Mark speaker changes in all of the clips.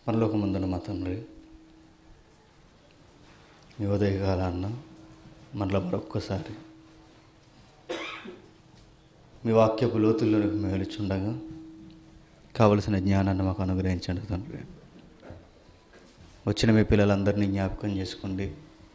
Speaker 1: పరలోకమందున మా తండ్రి మీ ఉదయకాలాన్న మరలా మరొక్కసారి మీ వాక్యపు లోతుల్లోనికి మేలుచుండగా కావలసిన జ్ఞానాన్ని మాకు అనుగ్రహించండి తండ్రి వచ్చిన మీ పిల్లలందరినీ జ్ఞాపకం చేసుకోండి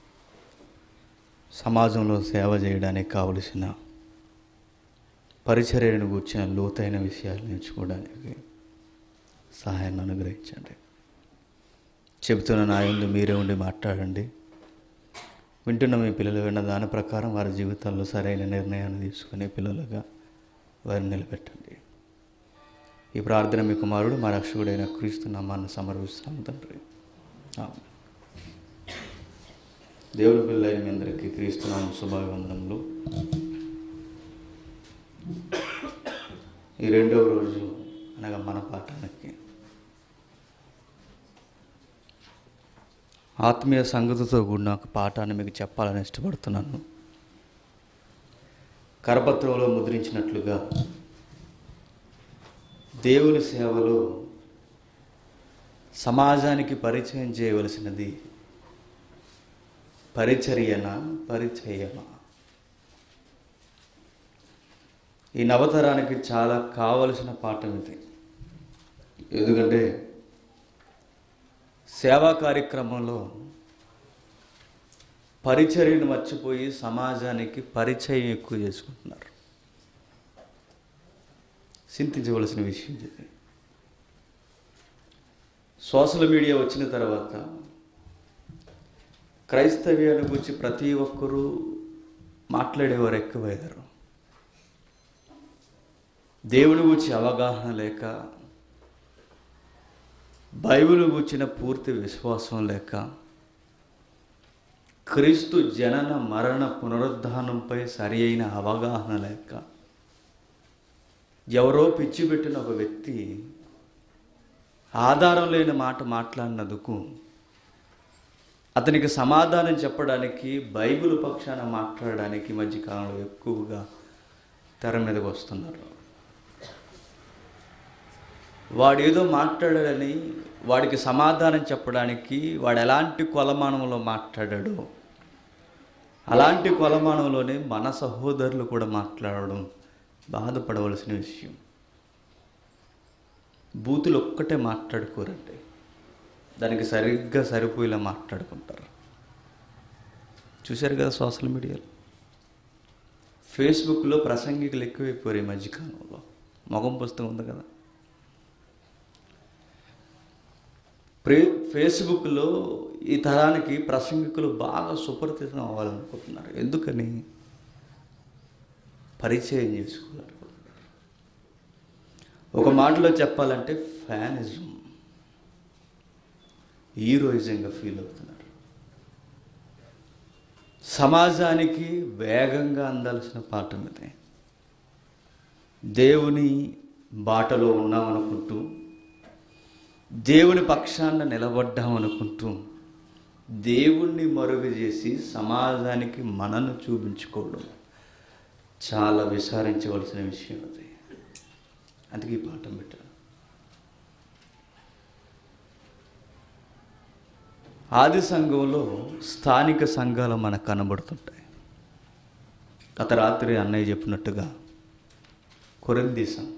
Speaker 1: సమాజంలో సేవ చేయడానికి కావలసిన పరిచర్యను కూర్చిన లోతైన విషయాలు నేర్చుకోవడానికి సహాయాన్ని అనుగ్రహించండి చెబుతున్న నా యందు మీరే ఉండి మాట్లాడండి వింటున్న మీ పిల్లలు విన్న దాని ప్రకారం వారి జీవితాల్లో సరైన నిర్ణయాన్ని తీసుకునే పిల్లలుగా వారిని నిలబెట్టండి ఈ ప్రార్థన మీ కుమారుడు మా రక్షకుడైన క్రీస్తు నామాన్ని సమర్పిస్తున్నాం తండ్రి ఆమేన్. దేవుని పిల్లలైన మీ అందరికీ క్రీస్తునామ శుభాభివందనములు ఈ రెండవ రోజు అనగా మన పాఠానికి ఆత్మీయ సంగతితో కూడిన ఒక పాఠాన్ని మీకు చెప్పాలని ఇష్టపడుతున్నాను కరపత్రంలో ముద్రించినట్లుగా దేవుని సేవలో సమాజానికి పరిచయం చేయవలసినది పరిచర్యన పరిచయమా ఈ నవతరానికి చాలా కావలసిన పాఠం ఇది ఎందుకంటే సేవా కార్యక్రమంలో పరిచర్యను మర్చిపోయి సమాజానికి పరిచయం ఎక్కువ చేసుకుంటున్నారు చింతించవలసిన విషయం ఇది సోషల్ మీడియా వచ్చిన తర్వాత క్రైస్తవ్యాన్ని గురించి ప్రతి ఒక్కరూ మాట్లాడేవారు ఎక్కువయ్యారు దేవుని గురించి అవగాహన లేక బైబిల్ గురించిన పూర్తి విశ్వాసం లేక క్రీస్తు జనన మరణ పునరుద్ధానంపై సరి అయిన అవగాహన లేక ఎవరో పిచ్చి పెట్టిన ఒక వ్యక్తి ఆధారం లేని మాట మాట్లాడినందుకు అతనికి సమాధానం చెప్పడానికి బైబిల్ పక్షాన మాట్లాడడానికి ఈ మధ్యకాలంలో ఎక్కువగా తెర మీదకి వస్తున్నారు వాడు ఏదో మాట్లాడాడని వాడికి సమాధానం చెప్పడానికి వాడు ఎలాంటి కొలమానంలో మాట్లాడాడో అలాంటి కొలమానంలోనే మన సహోదరులు కూడా మాట్లాడడం బాధపడవలసిన విషయం బూతులు ఒక్కటే మాట్లాడుకోరండి దానికి సరిగ్గా సరిపోయేలా మాట్లాడుకుంటారు చూశారు కదా సోషల్ మీడియాలో ఫేస్బుక్లో ప్రసంగికులు ఎక్కువైపోయారు ఈ మధ్యకాలంలో మొగం పుస్తకం ఉంది కదా ప్రే ఫేస్బుక్లో ఈ తరానికి ప్రసంగికులు బాగా సుపరిచితం అవ్వాలనుకుంటున్నారు ఎందుకని పరిచయం చేసుకోవాలనుకుంటున్నారు ఒక మాటలో చెప్పాలంటే ఫ్యానిజం హీరోయిజంగా ఫీల్ అవుతున్నారు సమాజానికి వేగంగా అందాల్సిన పాఠం ఇది దేవుని బాటలో ఉన్నామనుకుంటూ దేవుని పక్షాన నిలబడ్డామనుకుంటూ దేవుణ్ణి మరుగు చేసి సమాజానికి మనను చూపించుకోవడం చాలా విచారించవలసిన విషయం అది అందుకే ఈ పాఠం పెట్టాను ఆది సంఘంలో స్థానిక సంఘాలు మనకు కనబడుతుంటాయి గత రాత్రి అన్నయ్య చెప్పినట్టుగా కొరంది సంఘం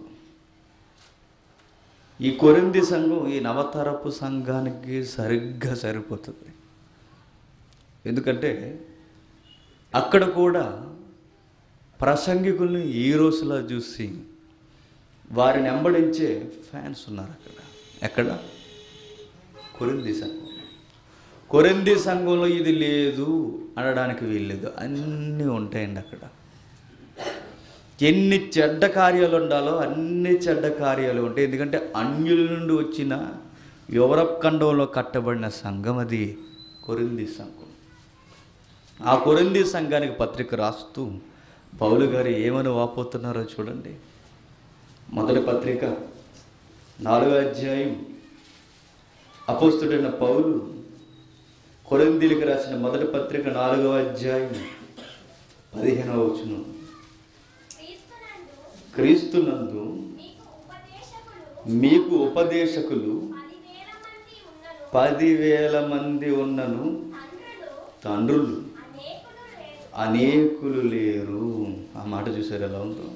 Speaker 1: ఈ కొరింది సంఘం ఈ నవతరపు సంఘానికి సరిగ్గా సరిపోతుంది ఎందుకంటే అక్కడ కూడా ప్రసంగికుల్ని ఈ రోజులా చూసి వారిని వెంబడించే ఫ్యాన్స్ ఉన్నారు అక్కడ ఎక్కడ కొరింది సంఘం కొరింది సంఘంలో ఇది లేదు అనడానికి వీల్లేదు అన్నీ ఉంటాయండి అక్కడ ఎన్ని చెడ్డ కార్యాలు ఉండాలో అన్ని చెడ్డ కార్యాలు ఉంటాయి ఎందుకంటే అన్యుల నుండి వచ్చిన యూరప్ ఖండంలో కట్టబడిన సంఘం అది కొరింది సంఘం ఆ కొరింది సంఘానికి పత్రిక రాస్తూ పౌలు గారు ఏమని వాపోతున్నారో చూడండి మొదటి పత్రిక నాలుగో అధ్యాయం అపోస్తుడైన పౌలు కొరిందీలకు రాసిన మొదటి పత్రిక నాలుగవ అధ్యాయం పదిహేనవ వచనం
Speaker 2: క్రీస్తునందు
Speaker 1: క్రీస్తునందు
Speaker 2: మీకు ఉపదేశకులు
Speaker 1: మీకు ఉపదేశకులు
Speaker 2: పదివేల మంది
Speaker 1: పదివేల మంది ఉన్నను తండ్రులు అనేకులు లేరు ఆ మాట చూసారు ఎలా ఉందో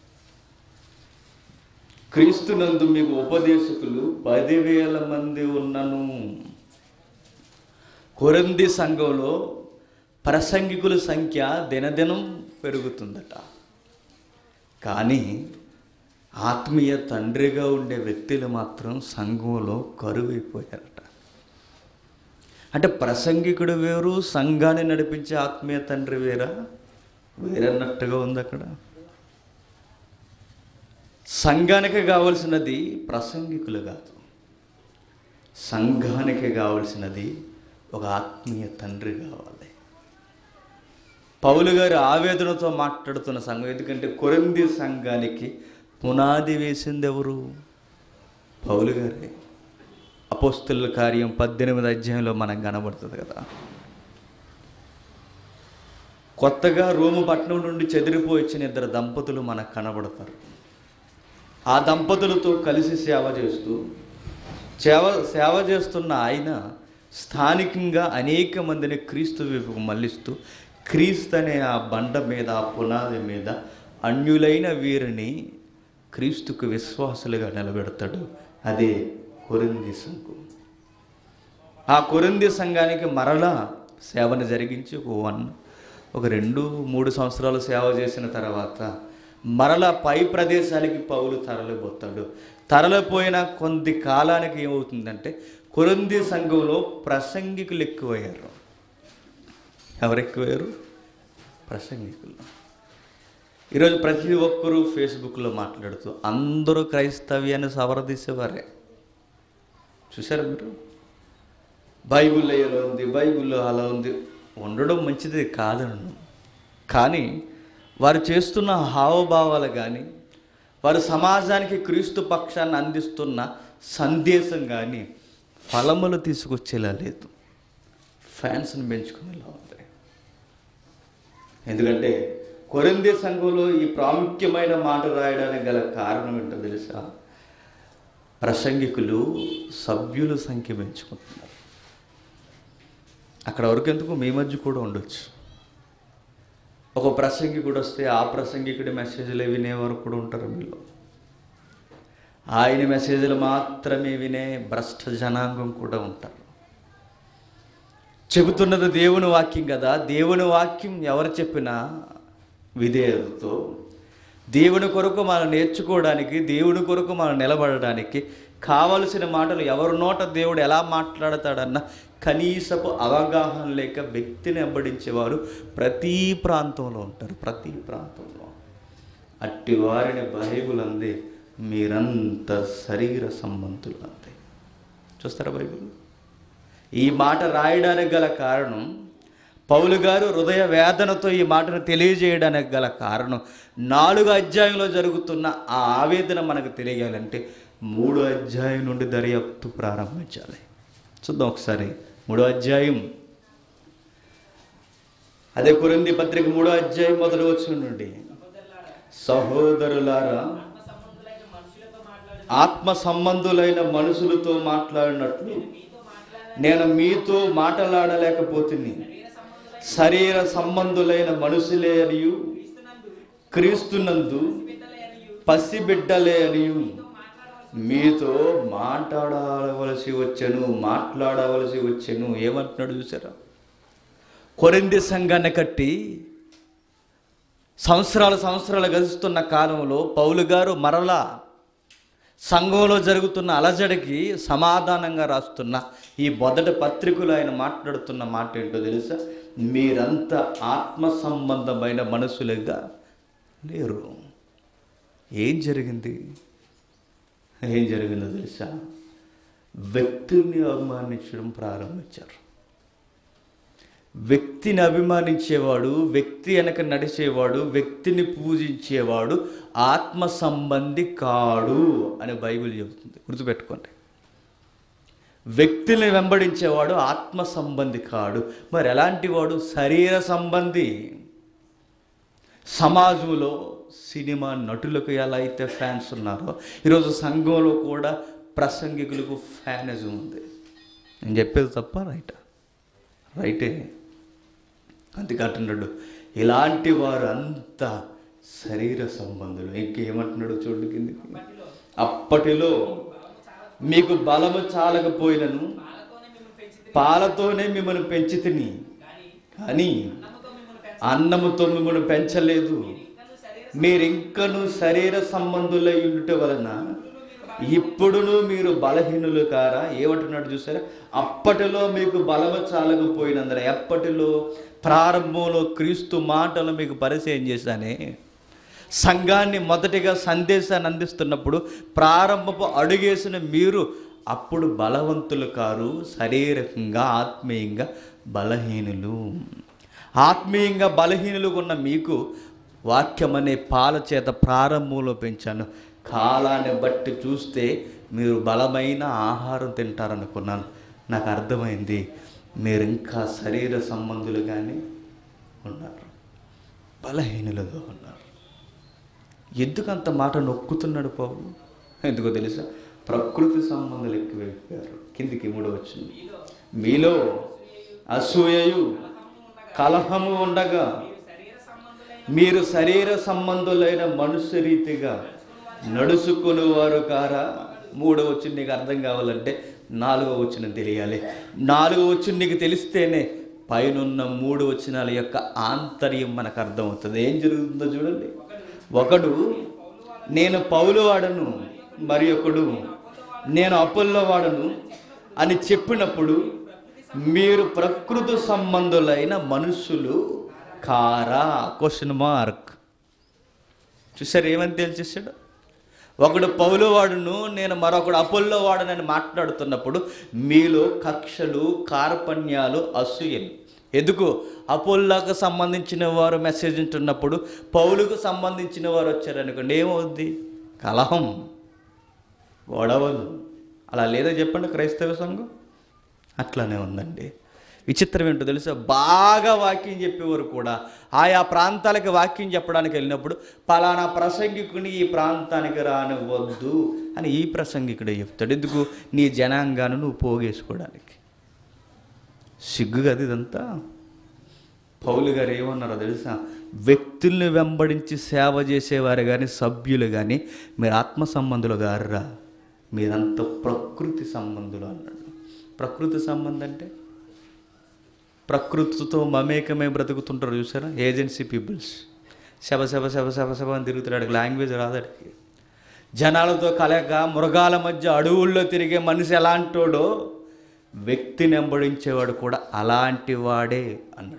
Speaker 1: క్రీస్తునందు మీకు ఉపదేశకులు పదివేల మంది ఉన్నను కొరంది సంఘంలో ప్రసంగికుల సంఖ్య దినదినం పెరుగుతుందట కానీ ఆత్మీయ తండ్రిగా ఉండే వ్యక్తులు మాత్రం సంఘంలో కరువైపోయారట అంటే ప్రసంగికుడు వేరు సంఘాన్ని నడిపించే ఆత్మీయ తండ్రి వేరా వేరన్నట్టుగా ఉంది అక్కడ సంఘానికి కావలసినది ప్రసంగికులు కాదు సంఘానికి కావలసినది ఒక ఆత్మీయ తండ్రి కావాలి పౌలు గారు ఆవేదనతో మాట్లాడుతున్న సంఘం ఎందుకంటే కొరింది సంఘానికి పునాది వేసింది ఎవరు పౌలు గారే అపోస్తుల కార్యం పద్దెనిమిది అధ్యాయంలో మనకు కనబడుతుంది కదా కొత్తగా రోము పట్టణం నుండి చెదిరిపోయి వచ్చిన ఇద్దరు దంపతులు మనకు కనబడతారు ఆ దంపతులతో కలిసి సేవ చేస్తూ సేవ సేవ చేస్తున్న ఆయన స్థానికంగా అనేక మందిని క్రీస్తు వైపుకు మళ్ళిస్తూ క్రీస్తు అనే ఆ బండ మీద ఆ పునాది మీద అన్యులైన వీరిని క్రీస్తుకు విశ్వాసులుగా నిలబెడతాడు అదే కొరింది సంఘం ఆ కొరింది సంఘానికి మరలా సేవను జరిగించి ఒక వన్ ఒక రెండు మూడు సంవత్సరాలు సేవ చేసిన తర్వాత మరలా పై ప్రదేశాలకి పౌలు తరలిపోతాడు తరలిపోయిన కొద్ది కాలానికి ఏమవుతుందంటే కొరింది సంఘంలో ప్రసంగికులు ఎక్కువయ్యారు ఎవరు ఎక్కువయ్యారు ప్రసంగికులు ఈరోజు ప్రతి ఒక్కరూ ఫేస్బుక్లో మాట్లాడుతూ అందరూ క్రైస్తవ్యాన్ని సవరదీసేవారే చూసారా మీరు బైబిల్లో ఎలా ఉంది బైబిల్లో అలా ఉంది ఉండడం మంచిది కాదను కానీ వారు చేస్తున్న హావభావాలు కానీ వారు సమాజానికి క్రీస్తు పక్షాన్ని అందిస్తున్న సందేశం కానీ ఫలములు తీసుకొచ్చేలా లేదు ఫ్యాన్స్ని పెంచుకునేలా ఉంది ఎందుకంటే కొరింది సంఘంలో ఈ ప్రాముఖ్యమైన మాట రాయడానికి గల కారణం ఏంటో తెలుసా ప్రసంగికులు సభ్యుల సంఖ్య పెంచుకుంటున్నారు అక్కడ వరకు ఎందుకు మీ మధ్య కూడా ఉండొచ్చు ఒక ప్రసంగికుడు వస్తే ఆ ప్రసంగికుడి మెసేజ్లు వినేవారు కూడా ఉంటారు మీలో ఆయన మెసేజ్లు మాత్రమే వినే భ్రష్ట జనాంగం కూడా ఉంటారు చెబుతున్నది దేవుని వాక్యం కదా దేవుని వాక్యం ఎవరు చెప్పినా విధేయతతో దేవుని కొరకు మనం నేర్చుకోవడానికి దేవుని కొరకు మనం నిలబడడానికి కావలసిన మాటలు ఎవరి నోట దేవుడు ఎలా మాట్లాడతాడన్న కనీసపు అవగాహన లేక వ్యక్తిని వెంబడించేవారు ప్రతి ప్రాంతంలో ఉంటారు ప్రతి ప్రాంతంలో అట్టి వారిని బైబుల్ అంది మీరంతా శరీర సంబంధులు అంతే చూస్తారా బైబిల్ ఈ మాట రాయడానికి గల కారణం పౌలు గారు హృదయ వేదనతో ఈ మాటను తెలియజేయడానికి గల కారణం నాలుగు అధ్యాయంలో జరుగుతున్న ఆ ఆవేదన మనకు తెలియాలంటే మూడు అధ్యాయం నుండి దర్యాప్తు ప్రారంభించాలి చూద్దాం ఒకసారి మూడో అధ్యాయం అదే కొరింది పత్రిక మూడో అధ్యాయం మొదలు వచ్చి నుండి సహోదరులారా ఆత్మ సంబంధులైన మనుషులతో మాట్లాడినట్లు నేను మీతో మాట్లాడలేకపోతుంది శరీర సంబంధులైన మనుషులే అనియు క్రీస్తునందు పసిబిడ్డలే అనియు మీతో మాట్లాడవలసి వచ్చెను మాట్లాడవలసి వచ్చెను ఏమంటున్నాడు చూసారా కొరింది సంఘాన్ని కట్టి సంవత్సరాలు సంవత్సరాలు గడుస్తున్న కాలంలో పౌలు గారు మరలా సంఘంలో జరుగుతున్న అలజడికి సమాధానంగా రాస్తున్న ఈ మొదటి పత్రికలో ఆయన మాట్లాడుతున్న మాట ఏంటో తెలుసా మీరంతా ఆత్మ సంబంధమైన మనుషులుగా లేరు ఏం జరిగింది ఏం జరిగిందో తెలుసా వ్యక్తిని అవమానించడం ప్రారంభించారు వ్యక్తిని అభిమానించేవాడు వ్యక్తి వెనక నడిచేవాడు వ్యక్తిని పూజించేవాడు ఆత్మ సంబంధి కాడు అని బైబిల్ చెబుతుంది గుర్తుపెట్టుకోండి వ్యక్తిని వెంబడించేవాడు ఆత్మ సంబంధి కాడు మరి ఎలాంటి వాడు శరీర సంబంధి సమాజంలో సినిమా నటులకు ఎలా అయితే ఫ్యాన్స్ ఉన్నారో ఈరోజు సంఘంలో కూడా ప్రసంగికులకు ఫ్యానిజం ఉంది నేను చెప్పేది తప్ప రైటా రైటే అందుకంటున్నాడు ఇలాంటి వారు అంతా శరీర సంబంధులు ఇంకేమంటున్నాడు చూడు కిందికి అప్పటిలో మీకు బలము చాలకపోయినను పాలతోనే మిమ్మల్ని పెంచి తిని కానీ అన్నముతో మిమ్మల్ని పెంచలేదు మీరింకను శరీర సంబంధులై ఉండుట వలన ఇప్పుడును మీరు బలహీనులు కారా ఏమంటున్నాడు చూసారా అప్పటిలో మీకు బలము చాలకపోయినందున ఎప్పటిలో ప్రారంభంలో క్రీస్తు మాటలు మీకు పరిచయం చేశానే సంఘాన్ని మొదటిగా సందేశాన్ని అందిస్తున్నప్పుడు ప్రారంభపు అడుగేసిన మీరు అప్పుడు బలవంతులు కారు శారీరకంగా ఆత్మీయంగా బలహీనులు ఆత్మీయంగా బలహీనులుగా ఉన్న మీకు వాక్యం అనే పాల చేత ప్రారంభంలో పెంచాను కాలాన్ని బట్టి చూస్తే మీరు బలమైన ఆహారం తింటారనుకున్నాను నాకు అర్థమైంది మీరు ఇంకా శరీర సంబంధులుగానే ఉన్నారు బలహీనులుగా ఉన్నారు ఎందుకు అంత మాట నొక్కుతున్నాడు పౌలు ఎందుకో తెలుసా ప్రకృతి సంబంధాలు ఎక్కువైపోయారు కిందికి మూడు వచ్చింది మీలో అసూయయు కలహము ఉండగా మీరు శరీర సంబంధులైన మనుష్య రీతిగా నడుచుకుని వారు కారా మూడో వచ్చి నీకు అర్థం కావాలంటే నాలుగో వచ్చిన తెలియాలి నాలుగో వచ్చి నీకు తెలిస్తేనే పైనున్న మూడు వచనాల యొక్క ఆంతర్యం మనకు అర్థమవుతుంది ఏం జరుగుతుందో చూడండి ఒకడు నేను పౌలు వాడను మరి ఒకడు నేను అప్పుల్లో వాడను అని చెప్పినప్పుడు మీరు ప్రకృతి సంబంధులైన మనుషులు కారా క్వశ్చన్ మార్క్ చూసారు ఏమని తేల్చేసాడు ఒకడు పౌలు వాడును నేను మరొకడు అపోల్లో వాడనని మాట్లాడుతున్నప్పుడు మీలో కక్షలు కార్పణ్యాలు అసూయలు ఎందుకు అపోల్లాకు సంబంధించిన వారు మెసేజ్ ఉంటున్నప్పుడు పౌలుకు సంబంధించిన వారు వచ్చారనుకోండి ఏమవుద్ది కలహం గొడవలు అలా లేదా చెప్పండి క్రైస్తవ సంఘం అట్లానే ఉందండి విచిత్రం ఏంటో తెలుసా బాగా వాక్యం చెప్పేవారు కూడా ఆయా ప్రాంతాలకు వాక్యం చెప్పడానికి వెళ్ళినప్పుడు పలానా ప్రసంగికుని ఈ ప్రాంతానికి రానివ్వద్దు అని ఈ ప్రసంగికుడే చెప్తాడు ఎందుకు నీ జనాంగాన్ని నువ్వు పోగేసుకోవడానికి సిగ్గు కదా ఇదంతా పౌలు గారు ఏమన్నారో తెలుసా వ్యక్తుల్ని వెంబడించి సేవ చేసేవారు కానీ సభ్యులు కానీ మీరు ఆత్మ సంబంధులు గారురా మీరంతా ప్రకృతి సంబంధులు అన్నాడు ప్రకృతి సంబంధం అంటే ప్రకృతితో మమేకమే బ్రతుకుతుంటారు చూసారా ఏజెన్సీ పీపుల్స్ శబ శబ శబ శబ శబ అని తిరుగుతున్నాడు లాంగ్వేజ్ రాదడికి జనాలతో కలక మృగాల మధ్య అడవుల్లో తిరిగే మనిషి ఎలాంటోడో వ్యక్తిని వెంబడించేవాడు కూడా అలాంటి వాడే అన్నట్టు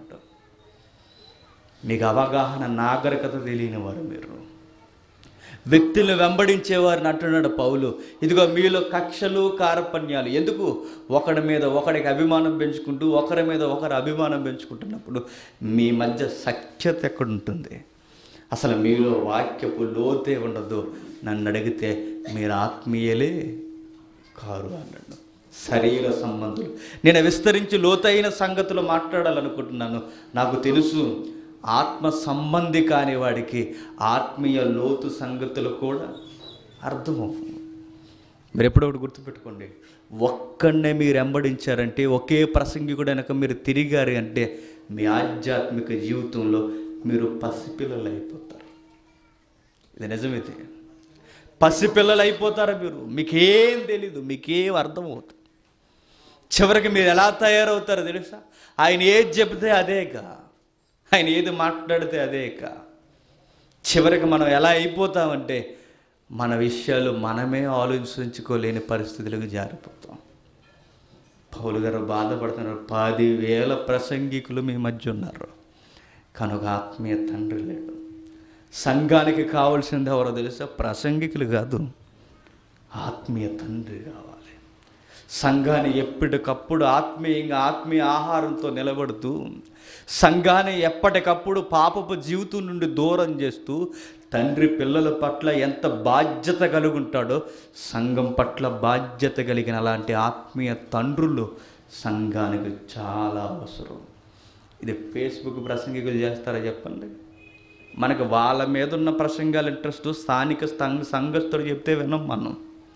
Speaker 1: మీకు అవగాహన నాగరికత తెలియని వారు మీరు వ్యక్తులను వెంబడించేవారిని అంటున్నాడు పౌలు ఇదిగో మీలో కక్షలు కార్పణ్యాలు ఎందుకు ఒకడి మీద ఒకడికి అభిమానం పెంచుకుంటూ ఒకరి మీద ఒకరు అభిమానం పెంచుకుంటున్నప్పుడు మీ మధ్య సఖ్యత ఎక్కడుంటుంది అసలు మీలో వాక్యపు లోతే ఉండదు నన్ను అడిగితే మీరు ఆత్మీయలే కారు అన్నాడు శరీర సంబంధులు నేను విస్తరించి లోతైన సంగతులు మాట్లాడాలనుకుంటున్నాను నాకు తెలుసు ఆత్మ సంబంధి కాని వాడికి ఆత్మీయ లోతు సంగతులు కూడా అర్థమవు మీరు ఎప్పుడో ఒకటి గుర్తుపెట్టుకోండి ఒక్కడనే మీరు వెంబడించారంటే ఒకే ప్రసంగికుడు వెనక మీరు తిరిగారు అంటే మీ ఆధ్యాత్మిక జీవితంలో మీరు పసిపిల్లలు అయిపోతారు ఇది నిజమైతే పసిపిల్లలు అయిపోతారు మీరు మీకేం తెలీదు మీకేం అర్థమవుతుంది చివరికి మీరు ఎలా తయారవుతారో తెలుసా ఆయన ఏది చెబితే అదేగా ఆయన ఏది మాట్లాడితే అదేక చివరికి మనం ఎలా అయిపోతామంటే మన విషయాలు మనమే ఆలోచించుకోలేని పరిస్థితులకు జారిపోతాం పౌలు గారు బాధపడుతున్నారు పదివేల ప్రసంగికులు మీ మధ్య ఉన్నారు కనుక ఆత్మీయ తండ్రి లేడు సంఘానికి కావాల్సింది ఎవరో తెలుసా ప్రసంగికులు కాదు ఆత్మీయ తండ్రి కావాలి సంఘాన్ని ఎప్పటికప్పుడు ఆత్మీయంగా ఆత్మీయ ఆహారంతో నిలబడుతూ సంఘాన్ని ఎప్పటికప్పుడు పాపపు జీవితం నుండి దూరం చేస్తూ తండ్రి పిల్లల పట్ల ఎంత బాధ్యత కలిగి ఉంటాడో సంఘం పట్ల బాధ్యత కలిగిన అలాంటి ఆత్మీయ తండ్రులు సంఘానికి చాలా అవసరం ఇది ఫేస్బుక్ ప్రసంగికులు చేస్తారా చెప్పండి మనకు వాళ్ళ మీద ఉన్న ప్రసంగాలు ఇంట్రెస్ట్ స్థానిక సంఘ సంఘస్థుడు చెప్తే వినం మనం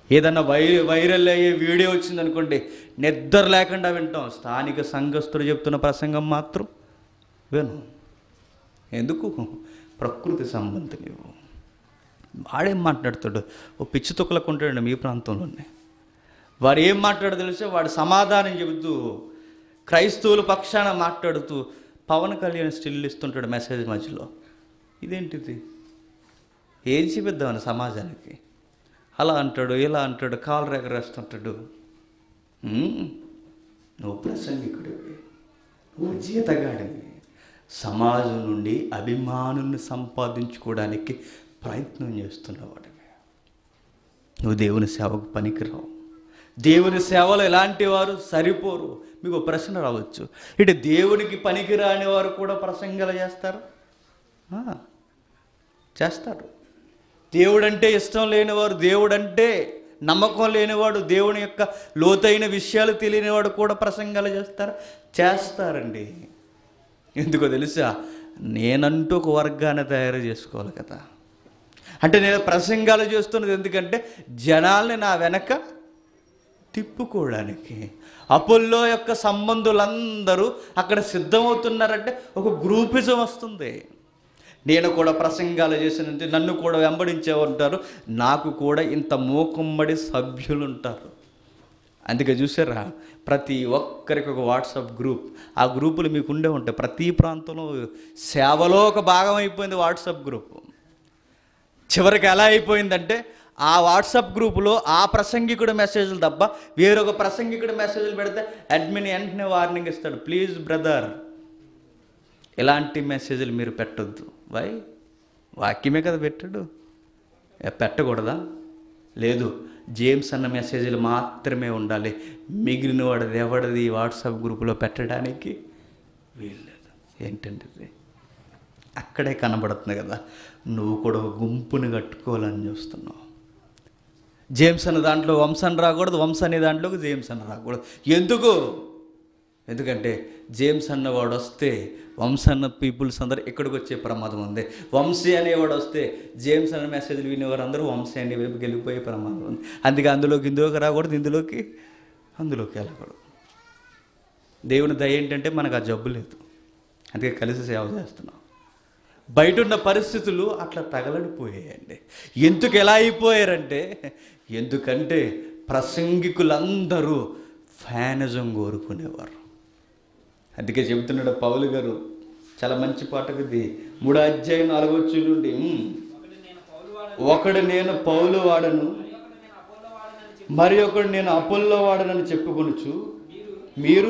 Speaker 1: ఏదన్నా వై వైరల్ అయ్యే వీడియో వచ్చిందనుకోండి నిద్ర లేకుండా వింటాం స్థానిక సంఘస్థుడు చెప్తున్న ప్రసంగం మాత్రం విను ఎందుకు ప్రకృతి సంబంధం ఇవ్వు వాడేం మాట్లాడతాడు ఓ పిచ్చి తొక్కలకు ఉంటాడు మీ ప్రాంతంలోనే వాడు ఏం మాట్లాడో తెలిసే వాడు సమాధానం చెబుతూ క్రైస్తవుల పక్షాన మాట్లాడుతూ పవన్ కళ్యాణ్ స్టిల్ ఇస్తుంటాడు మెసేజ్ మధ్యలో ఇదేంటిది ఏం చూపిద్దామని సమాజానికి అలా అంటాడు ఇలా అంటాడు కాలు రెగరేస్తుంటాడు ఉమ్, నువ్వు ప్రసంగికుడివి నువ్వు జీతగాడివి సమాజం నుండి అభిమానుల్ని సంపాదించుకోవడానికి ప్రయత్నం చేస్తున్నవాడివి నువ్వు దేవుని సేవకు పనికిరావు దేవుని సేవలు ఎలాంటి వారు సరిపోరు మీకు ఒక ప్రశ్న రావచ్చు ఇటు దేవునికి పనికిరాని వారు కూడా ప్రసంగాలు చేస్తారు ఆ, చేస్తారు దేవుడంటే ఇష్టం లేనివారు దేవుడంటే నమ్మకం లేనివాడు దేవుని యొక్క లోతైన విషయాలు తెలియనివాడు కూడా ప్రసంగాలు చేస్తారు చేస్తారండి ఎందుకో తెలుసా నేనంటూ ఒక వర్గాన్ని తయారు చేసుకోవాలి కదా అంటే నేను ప్రసంగాలు చేస్తున్నది ఎందుకంటే జనాల్ని నా వెనక తిప్పుకోవడానికి అపోల్లో యొక్క సంబంధులందరూ అక్కడ సిద్ధమవుతున్నారంటే ఒక గ్రూపిజం వస్తుంది నేను కూడా ప్రసంగాలు చేసినంటే నన్ను కూడా వెంబడించే ఉంటారు నాకు కూడా ఇంత మూకుమ్మడి సభ్యులు ఉంటారు అందుకే చూసారా ప్రతి ఒక్కరికి ఒక వాట్సాప్ గ్రూప్ ఆ గ్రూపులు మీకు ఉండే ఉంటాయి ప్రతి ప్రాంతంలో సేవలో ఒక భాగం అయిపోయింది వాట్సాప్ గ్రూప్ చివరికి ఎలా అయిపోయిందంటే ఆ వాట్సాప్ గ్రూపులో ఆ ప్రసంగికుడి మెసేజ్లు తప్ప వేరొక ప్రసంగికుడి మెసేజ్లు పెడితే అడ్మిన్ వెంటనే వార్నింగ్ ఇస్తాడు ప్లీజ్ బ్రదర్ ఇలాంటి మెసేజ్లు మీరు పెట్టొద్దు వై వాక్యమే కదా పెట్టాడు ఏ, పెట్టకూడదా లేదు జేమ్స్ అన్న మెసేజ్లు మాత్రమే ఉండాలి మిగిలిన వాడిది ఎవడిది వాట్సాప్ గ్రూపులో పెట్టడానికి వీల్లేదు ఏంటంటే ఇది? అక్కడే కనబడుతుంది కదా నువ్వు కూడా ఒక గుంపుని కట్టుకోవాలని చూస్తున్నావు జేమ్స్ అన్న దాంట్లో వంశన్ రాకూడదు వంశ అనే దాంట్లోకి జేమ్స్ అన్న రాకూడదు ఎందుకు ఎందుకంటే జేమ్స్ అన్నవాడు వస్తే వంశ అన్న పీపుల్స్ అందరూ ఇక్కడికి వచ్చే ప్రమాదం ఉంది వంశీ అనేవాడు వస్తే జేమ్స్ అన్న మెసేజ్లు వినేవారు అందరూ వంశీ అనే వైపుకి వెళ్ళిపోయే ప్రమాదం ఉంది అందుకే అందులోకి ఇందులోకి రాకూడదు ఇందులోకి అందులోకి వెళ్ళకూడదు దేవుని దయ ఏంటంటే మనకు ఆ జబ్బు లేదు అందుకే కలిసి సేవ చేస్తున్నాం బయట ఉన్న పరిస్థితులు అట్లా తగలడిపోయాయండి ఎందుకు ఎలా అయిపోయారంటే ఎందుకంటే ప్రసంగికులందరూ ఫ్యానిజం కోరుకునేవారు అందుకే చెబుతున్నాడు పౌలు గారు చాలా మంచి పాటకు ఇది మూడో అధ్యాయం నాలుగో నుండి "ఉమ్, ఒకడు నేను పౌలు వాడను మరి ఒకడు నేను అపోల్లో వాడనని చెప్పుకొనుచు మీరు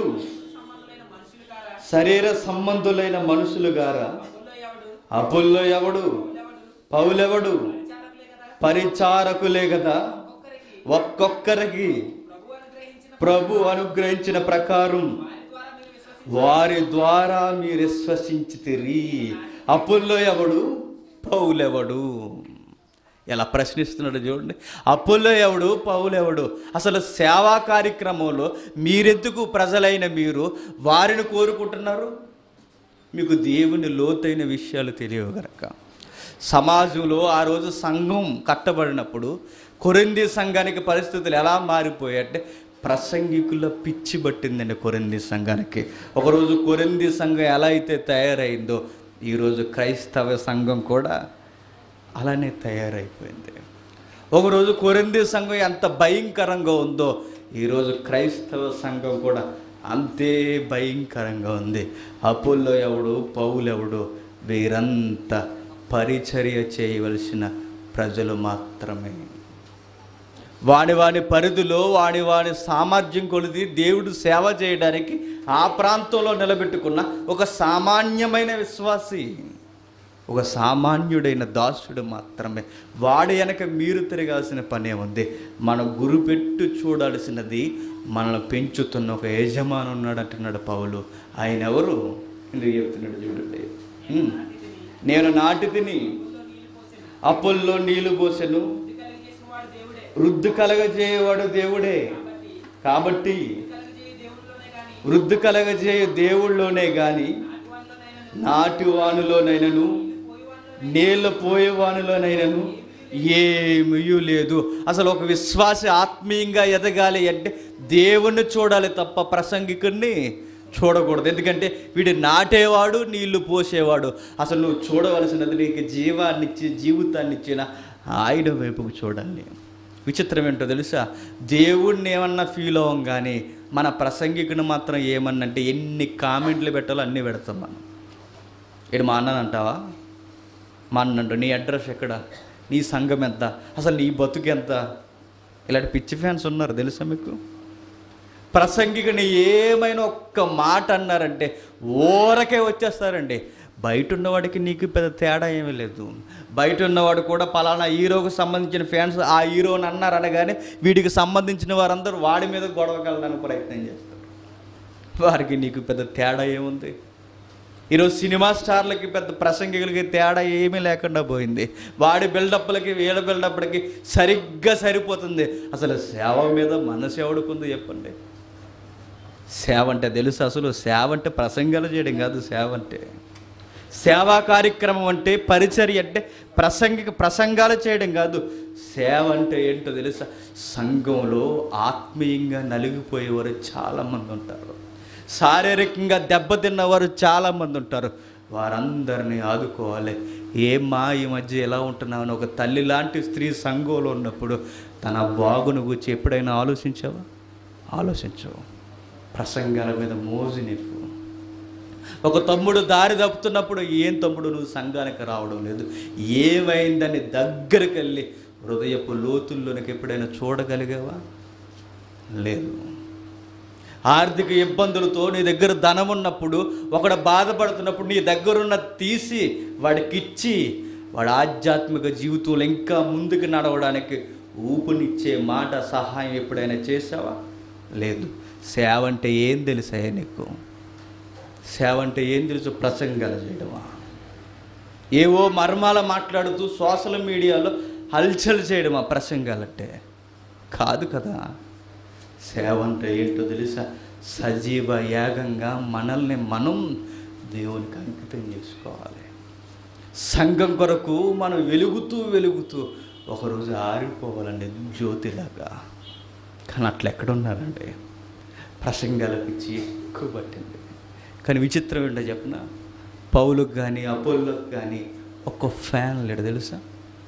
Speaker 1: శరీర సంబంధులైన మనుషులు గారా అపోల్లో ఎవడు పౌలెవడు పరిచారకులే కదా ఒక్కొక్కరికి ప్రభు అనుగ్రహించిన ప్రకారం వారి ద్వారా మీరు విశ్వసించితిరి అప్పుల్లో ఎవడు పౌలెవడు ఎలా ప్రశ్నిస్తున్నాడు చూడండి అప్పుల్లో ఎవడు పౌలెవడు అసలు సేవా కార్యక్రమంలో మీరెందుకు ప్రజలైన మీరు వారిని కోరుకుంటున్నారు మీకు దేవుని లోతైన విషయాలు తెలియవు గనక సమాజంలో ఆ రోజు సంఘం కట్టబడినప్పుడు కొరింది సంఘానికి పరిస్థితులు ఎలా మారిపోయాయంటే ప్రసంగికుల పిచ్చి పట్టిందండి కొరింది సంఘానికి ఒకరోజు కొరింది సంఘం ఎలా అయితే తయారైందో ఈరోజు క్రైస్తవ సంఘం కూడా అలానే తయారైపోయింది ఒకరోజు కొరింది సంఘం ఎంత భయంకరంగా ఉందో ఈరోజు క్రైస్తవ సంఘం కూడా అంతే భయంకరంగా ఉంది అపోల్లో ఎవడు పౌలెవడు వీరంతా పరిచర్య చేయవలసిన ప్రజలు మాత్రమే వాడి వాడి పరిధిలో వాడి వాడి సామర్థ్యం కొలిది దేవుడు సేవ చేయడానికి ఆ ప్రాంతంలో నిలబెట్టుకున్న ఒక సామాన్యమైన విశ్వాసి ఒక సామాన్యుడైన దాసుడు మాత్రమే వాడి వెనక మీరు తిరగాల్సిన పనే ఉంది మన గురుపెట్టు చూడాల్సినది మనల్ని పెంచుతున్న ఒక యజమాని ఉన్నాడు అంటున్నాడు పౌలు ఆయన ఎవరు ఎందుకు చెప్తున్నాడు చూడండి ఉమ్. నేను నాటి తిని అప్పుల్లో నీళ్లు పోసెను వృద్ధి కలగజేయవాడు దేవుడే కాబట్టి వృద్ధి కలగజేయ దేవుళ్ళలోనే కానీ నాటి వానులోనైనను నీళ్ళ పోయే వానులోనైనను ఏమీ లేదు అసలు ఒక విశ్వాసి ఆత్మీయంగా ఎదగాలి అంటే దేవుణ్ణి చూడాలి తప్ప ప్రసంగికుడిని చూడకూడదు ఎందుకంటే వీడు నాటేవాడు నీళ్లు పోసేవాడు అసలు నువ్వు చూడవలసినది నీకు జీవాన్నిచ్చి జీవితాన్ని ఇచ్చిన ఆయన వైపుకు చూడాలి విచిత్రం ఏంటో తెలుసా దేవుణ్ణి ఏమన్నా ఫీల్ అవ్వం కానీ మన ప్రసంగికుని మాత్రం ఏమన్నంటే ఎన్ని కామెంట్లు పెట్టాలో అన్నీ పెడతాం మనం ఇటు మా అన్నని అంటావా మా అన్న అంటాడు, నీ అడ్రస్ ఎక్కడ నీ సంఘం ఎంత అసలు నీ బతుకు ఎంత ఇలాంటి పిచ్చి ఫ్యాన్స్ ఉన్నారు తెలుసా మీకు ప్రసంగికుని ఏమైనా ఒక్క మాట అన్నారంటే ఊరకే వచ్చేస్తారండి బయట ఉన్నవాడికి నీకు పెద్ద తేడా ఏమీ లేదు బయట ఉన్నవాడు కూడా పలానా హీరోకు సంబంధించిన ఫ్యాన్స్ ఆ హీరోని అన్నారు అనగానే వీడికి సంబంధించిన వారందరూ వాడి మీద గొడవకెళ్ళడానికి ప్రయత్నం చేస్తారు వారికి నీకు పెద్ద తేడా ఏముంది ఈరోజు సినిమా స్టార్లకి పెద్ద ప్రసంగికులకి తేడా ఏమీ లేకుండా పోయింది వాడి బిల్డప్లకి వీళ్ళ బిల్డప్లకి సరిగ్గా సరిపోతుంది అసలు సేవ మీద మనసు ఎవడుకుంది చెప్పండి సేవ అంటే తెలుసు అసలు సేవ అంటే ప్రసంగాలు చేయడం కాదు సేవ అంటే సేవా కార్యక్రమం అంటే పరిచర్య అంటే ప్రసంగిక ప్రసంగాలు చేయడం కాదు సేవ అంటే ఏంటో తెలుసా సంఘంలో ఆత్మీయంగా నలిగిపోయేవారు చాలామంది ఉంటారు శారీరకంగా దెబ్బతిన్నవారు చాలామంది ఉంటారు వారందరినీ ఆదుకోవాలి ఏమ్మా ఈ మధ్య ఎలా ఉంటున్నావని ఒక తల్లి లాంటి స్త్రీ సంఘంలో ఉన్నప్పుడు తన బాగును గురించి ఎప్పుడైనా ఆలోచించావా ఆలోచించవు ప్రసంగాల మీద మోజు నీకు ఒక తమ్ముడు దారి తప్పుతున్నప్పుడు ఏం తమ్ముడు నువ్వు సంఘానికి రావడం లేదు ఏమైందని దగ్గరికి వెళ్ళి హృదయపు లోతుల్లోనికి ఎప్పుడైనా చూడగలిగావా లేదు ఆర్థిక ఇబ్బందులతో నీ దగ్గర ధనం ఉన్నప్పుడు ఒకడు బాధపడుతున్నప్పుడు నీ దగ్గరున్న తీసి వాడికిచ్చి వాడి ఆధ్యాత్మిక జీవితంలో ఇంకా ముందుకు నడవడానికి ఊపునిచ్చే మాట సహాయం ఎప్పుడైనా చేసావా లేదు సేవ అంటే ఏం తెలుసా నీకు సేవ అంటే ఏం తెలుసు ప్రసంగాలు చేయడమా ఏవో మర్మాల మాట్లాడుతూ సోషల్ మీడియాలో హల్చల్ చేయడమా ప్రసంగాలంటే కాదు కదా సేవ అంటే ఏంటో తెలుసా సజీవ యాగంగా మనల్ని మనం దేవునికి అంకితం చేసుకోవాలి సంఘం కొరకు మనం వెలుగుతూ వెలుగుతూ ఒకరోజు ఆరిపోవాలండి జ్యోతిలాగా కానీ అట్లా ఎక్కడున్నారండి ప్రసంగాల పిచ్చి ఎక్కువ పట్టింది కానీ విచిత్రం ఏంటో చెప్పిన పౌలకు కానీ అపోల్లోకి కానీ ఒక్క ఫ్యాన్ లేడు తెలుసా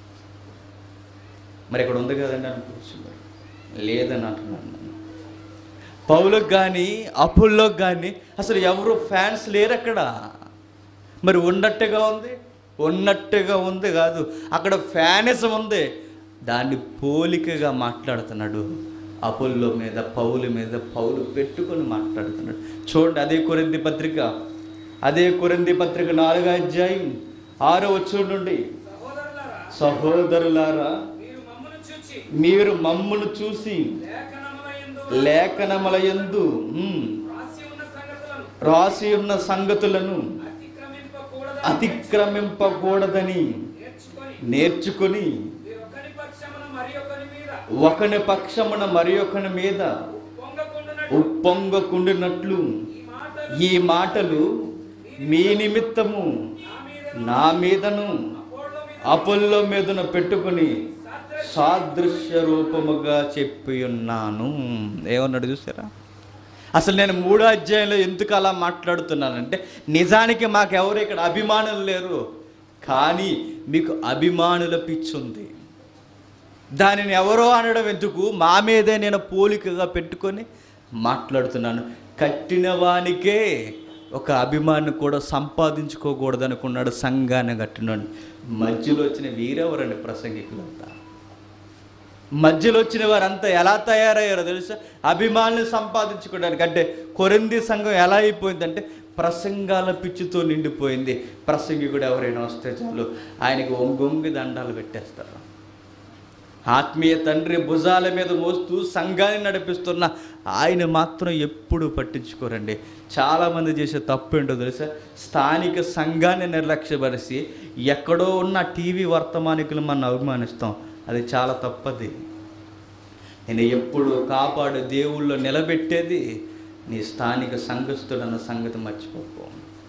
Speaker 1: మరి ఇక్కడ ఉంది కదండి అనుకోవచ్చు మరి లేదని అంటున్నాను నేను పౌలకు కానీ అప్పుల్లోకి కానీ అసలు ఎవరు ఫ్యాన్స్ లేరు అక్కడ మరి ఉన్నట్టుగా ఉంది ఉన్నట్టుగా ఉంది కాదు అక్కడ ఫ్యానిజం ఉంది దాన్ని పోలికగా మాట్లాడుతున్నాడు అపుల్లో మీద పౌలు మీద పౌలు పెట్టుకొని మాట్లాడుతున్నాడు చూడండి అదే కొరింది పత్రిక అదే కొరింది పత్రిక నాలుగో అధ్యాయం ఆరో వచ్చి నుండి
Speaker 2: సహోదరులారా
Speaker 1: సహోదరులారా
Speaker 2: మీరు మమ్మను చూచి
Speaker 1: మీరు మమ్మును చూసి
Speaker 2: లేఖనములయందు
Speaker 1: లేఖనముల యందు ఉమ్,
Speaker 2: రాసి ఉన్న సంగతులను
Speaker 1: రాసి ఉన్న సంగతులను
Speaker 2: అతిక్రమింపకూడదని
Speaker 1: అతిక్రమింపకూడదని
Speaker 2: నేర్చుకొని
Speaker 1: నేర్చుకుని
Speaker 2: మీరు ఒకని పక్షమున మరి ఒకని మీద
Speaker 1: ఒకని పక్షమున మరి ఒకని మీద
Speaker 2: పొంగకుండునట్టు
Speaker 1: ఉప్పొంగకుండినట్లు
Speaker 2: ఈ మాటలు
Speaker 1: ఈ మాటలు మీ నిమిత్తము
Speaker 2: నా మీద
Speaker 1: నా మీదను
Speaker 2: అపోళ్ళ మీద
Speaker 1: అపుల్లో మీదను పెట్టుకుని
Speaker 2: సాదృశ్య
Speaker 1: సాదృశ్య రూపముగా చెప్పి ఉన్నాను ఏమన్నాడు చూసారా అసలు నేను మూడో అధ్యాయంలో ఎందుకు అలా మాట్లాడుతున్నానంటే నిజానికి మాకెవరు ఇక్కడ అభిమానులు లేరు కానీ మీకు అభిమానుల పిచ్చుంది దానిని ఎవరో అనడం ఎందుకు మా మీదే నేను పోలికగా పెట్టుకొని మాట్లాడుతున్నాను కట్టిన వానికే ఒక అభిమాని కూడా సంపాదించుకోకూడదు అనుకున్నాడు సంఘాన్ని కట్టినాడు మధ్యలో వచ్చిన వీరెవరండి ప్రసంగికులంతా మధ్యలో వచ్చిన వారంతా ఎలా తయారయ్యారో తెలుసా అభిమానులు సంపాదించుకోవడానికి అంటే కొరింది సంఘం ఎలా అయిపోయిందంటే ప్రసంగాల పిచ్చితో నిండిపోయింది ప్రసంగికుడు ఎవరైనా వస్తే చాలు ఆయనకి ఒంగొంగి దండాలు పెట్టేస్తారు ఆత్మీయ తండ్రి భుజాల మీద మోస్తూ సంఘాన్ని నడిపిస్తున్న ఆయన మాత్రం ఎప్పుడు పట్టించుకోరండి చాలామంది చేసే తప్పు ఏంటో తెలుసా స్థానిక సంఘాన్ని నిర్లక్ష్యపరిచి ఎక్కడో ఉన్న టీవీ వర్తమానికులు మనం అభిమానిస్తాం అది చాలా తప్పది నేను ఎప్పుడు కాపాడు దేవుళ్ళు నిలబెట్టేది నీ స్థానిక సంఘస్థుడన్న సంగతి మర్చిపోకు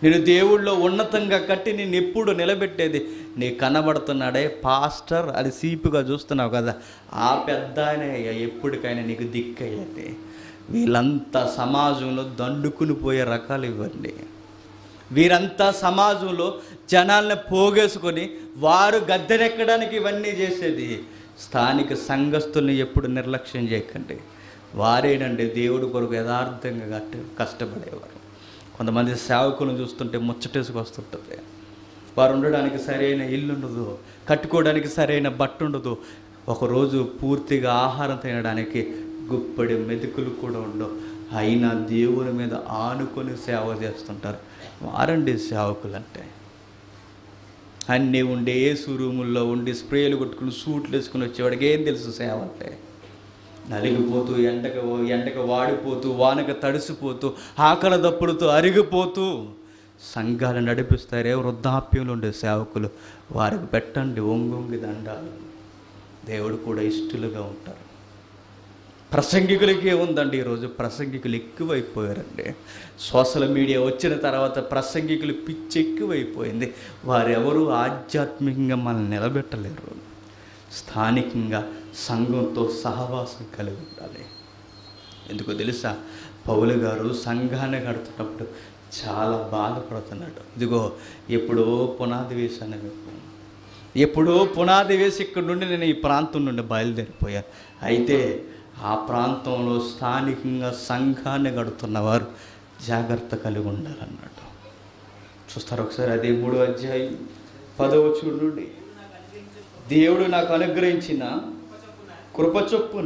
Speaker 1: నేను దేవుళ్ళో ఉన్నతంగా కట్టి నేను ఎప్పుడు నిలబెట్టేది నీ కనబడుతున్నాడే పాస్టర్ అది సీపుగా చూస్తున్నావు కదా ఆ పెద్ద ఆయనే అయ్యా ఎప్పటికైనా నీకు దిక్కయ్యేది వీళ్ళంతా సమాజంలో దండుకుని పోయే రకాలు ఇవ్వండి వీరంతా సమాజంలో జనాల్ని పోగేసుకొని వారు గద్దెనెక్కడానికి ఇవన్నీ చేసేది స్థానిక సంఘస్థుల్ని ఎప్పుడు నిర్లక్ష్యం చేయకండి వారేనండి దేవుడి కొరకు యథార్థంగా కట్టి కష్టపడేవారు కొంతమంది సేవకులను చూస్తుంటే ముచ్చటేసుకొస్తుంటుంది వారు ఉండడానికి సరైన ఇల్లు ఉండదు కట్టుకోవడానికి సరైన బట్ట ఉండదు ఒకరోజు పూర్తిగా ఆహారం తినడానికి గుప్పడి మెతుకులు కూడా ఉండవు అయినా దేవుని మీద ఆనుకొని సేవ చేస్తుంటారు వారండి సేవకులు అంటే అన్నీ ఉండే ఏసు రూముల్లో ఉండి స్ప్రేలు కొట్టుకుని సూట్లు వేసుకుని వచ్చేవాడికి ఏం తెలుసు సేవ అంటే నలిగిపోతూ ఎండక ఎండక వాడిపోతూ వానక తడిసిపోతూ ఆకలి దప్పులతో అరిగిపోతూ సంఘాలు నడిపిస్తారే వృద్ధాప్యంలో ఉండే సేవకులు వారికి పెట్టండి ఒంగొంగి దండాలు దేవుడు కూడా ఇష్టలుగా ఉంటారు ప్రసంగికులకి ఏముందండి ఈరోజు ప్రసంగికులు ఎక్కువైపోయారండి సోషల్ మీడియా వచ్చిన తర్వాత ప్రసంగికులు పిచ్చి ఎక్కువైపోయింది వారెవరూ ఆధ్యాత్మికంగా మనల్ని నిలబెట్టలేరు స్థానికంగా సంఘంతో సహవాసం కలిగి ఉండాలి ఎందుకో తెలుసా పౌలు గారు సంఘాన్ని కడుతున్నప్పుడు చాలా బాధపడుతున్నాడు ఇదిగో ఎప్పుడో పునాది వేశాను మీకు ఎప్పుడో పునాది వేసి ఇక్కడ నుండి నేను ఈ ప్రాంతం నుండి బయలుదేరిపోయాను అయితే ఆ ప్రాంతంలో స్థానికంగా సంఘాన్ని గడుతున్నవారు జాగ్రత్త కలిగి ఉండాలన్నాడు చూస్తారు ఒకసారి అదే మూడో అధ్యాయం పదవ చూడు నుండి దేవుడు నాకు అనుగ్రహించిన కృప చొప్పున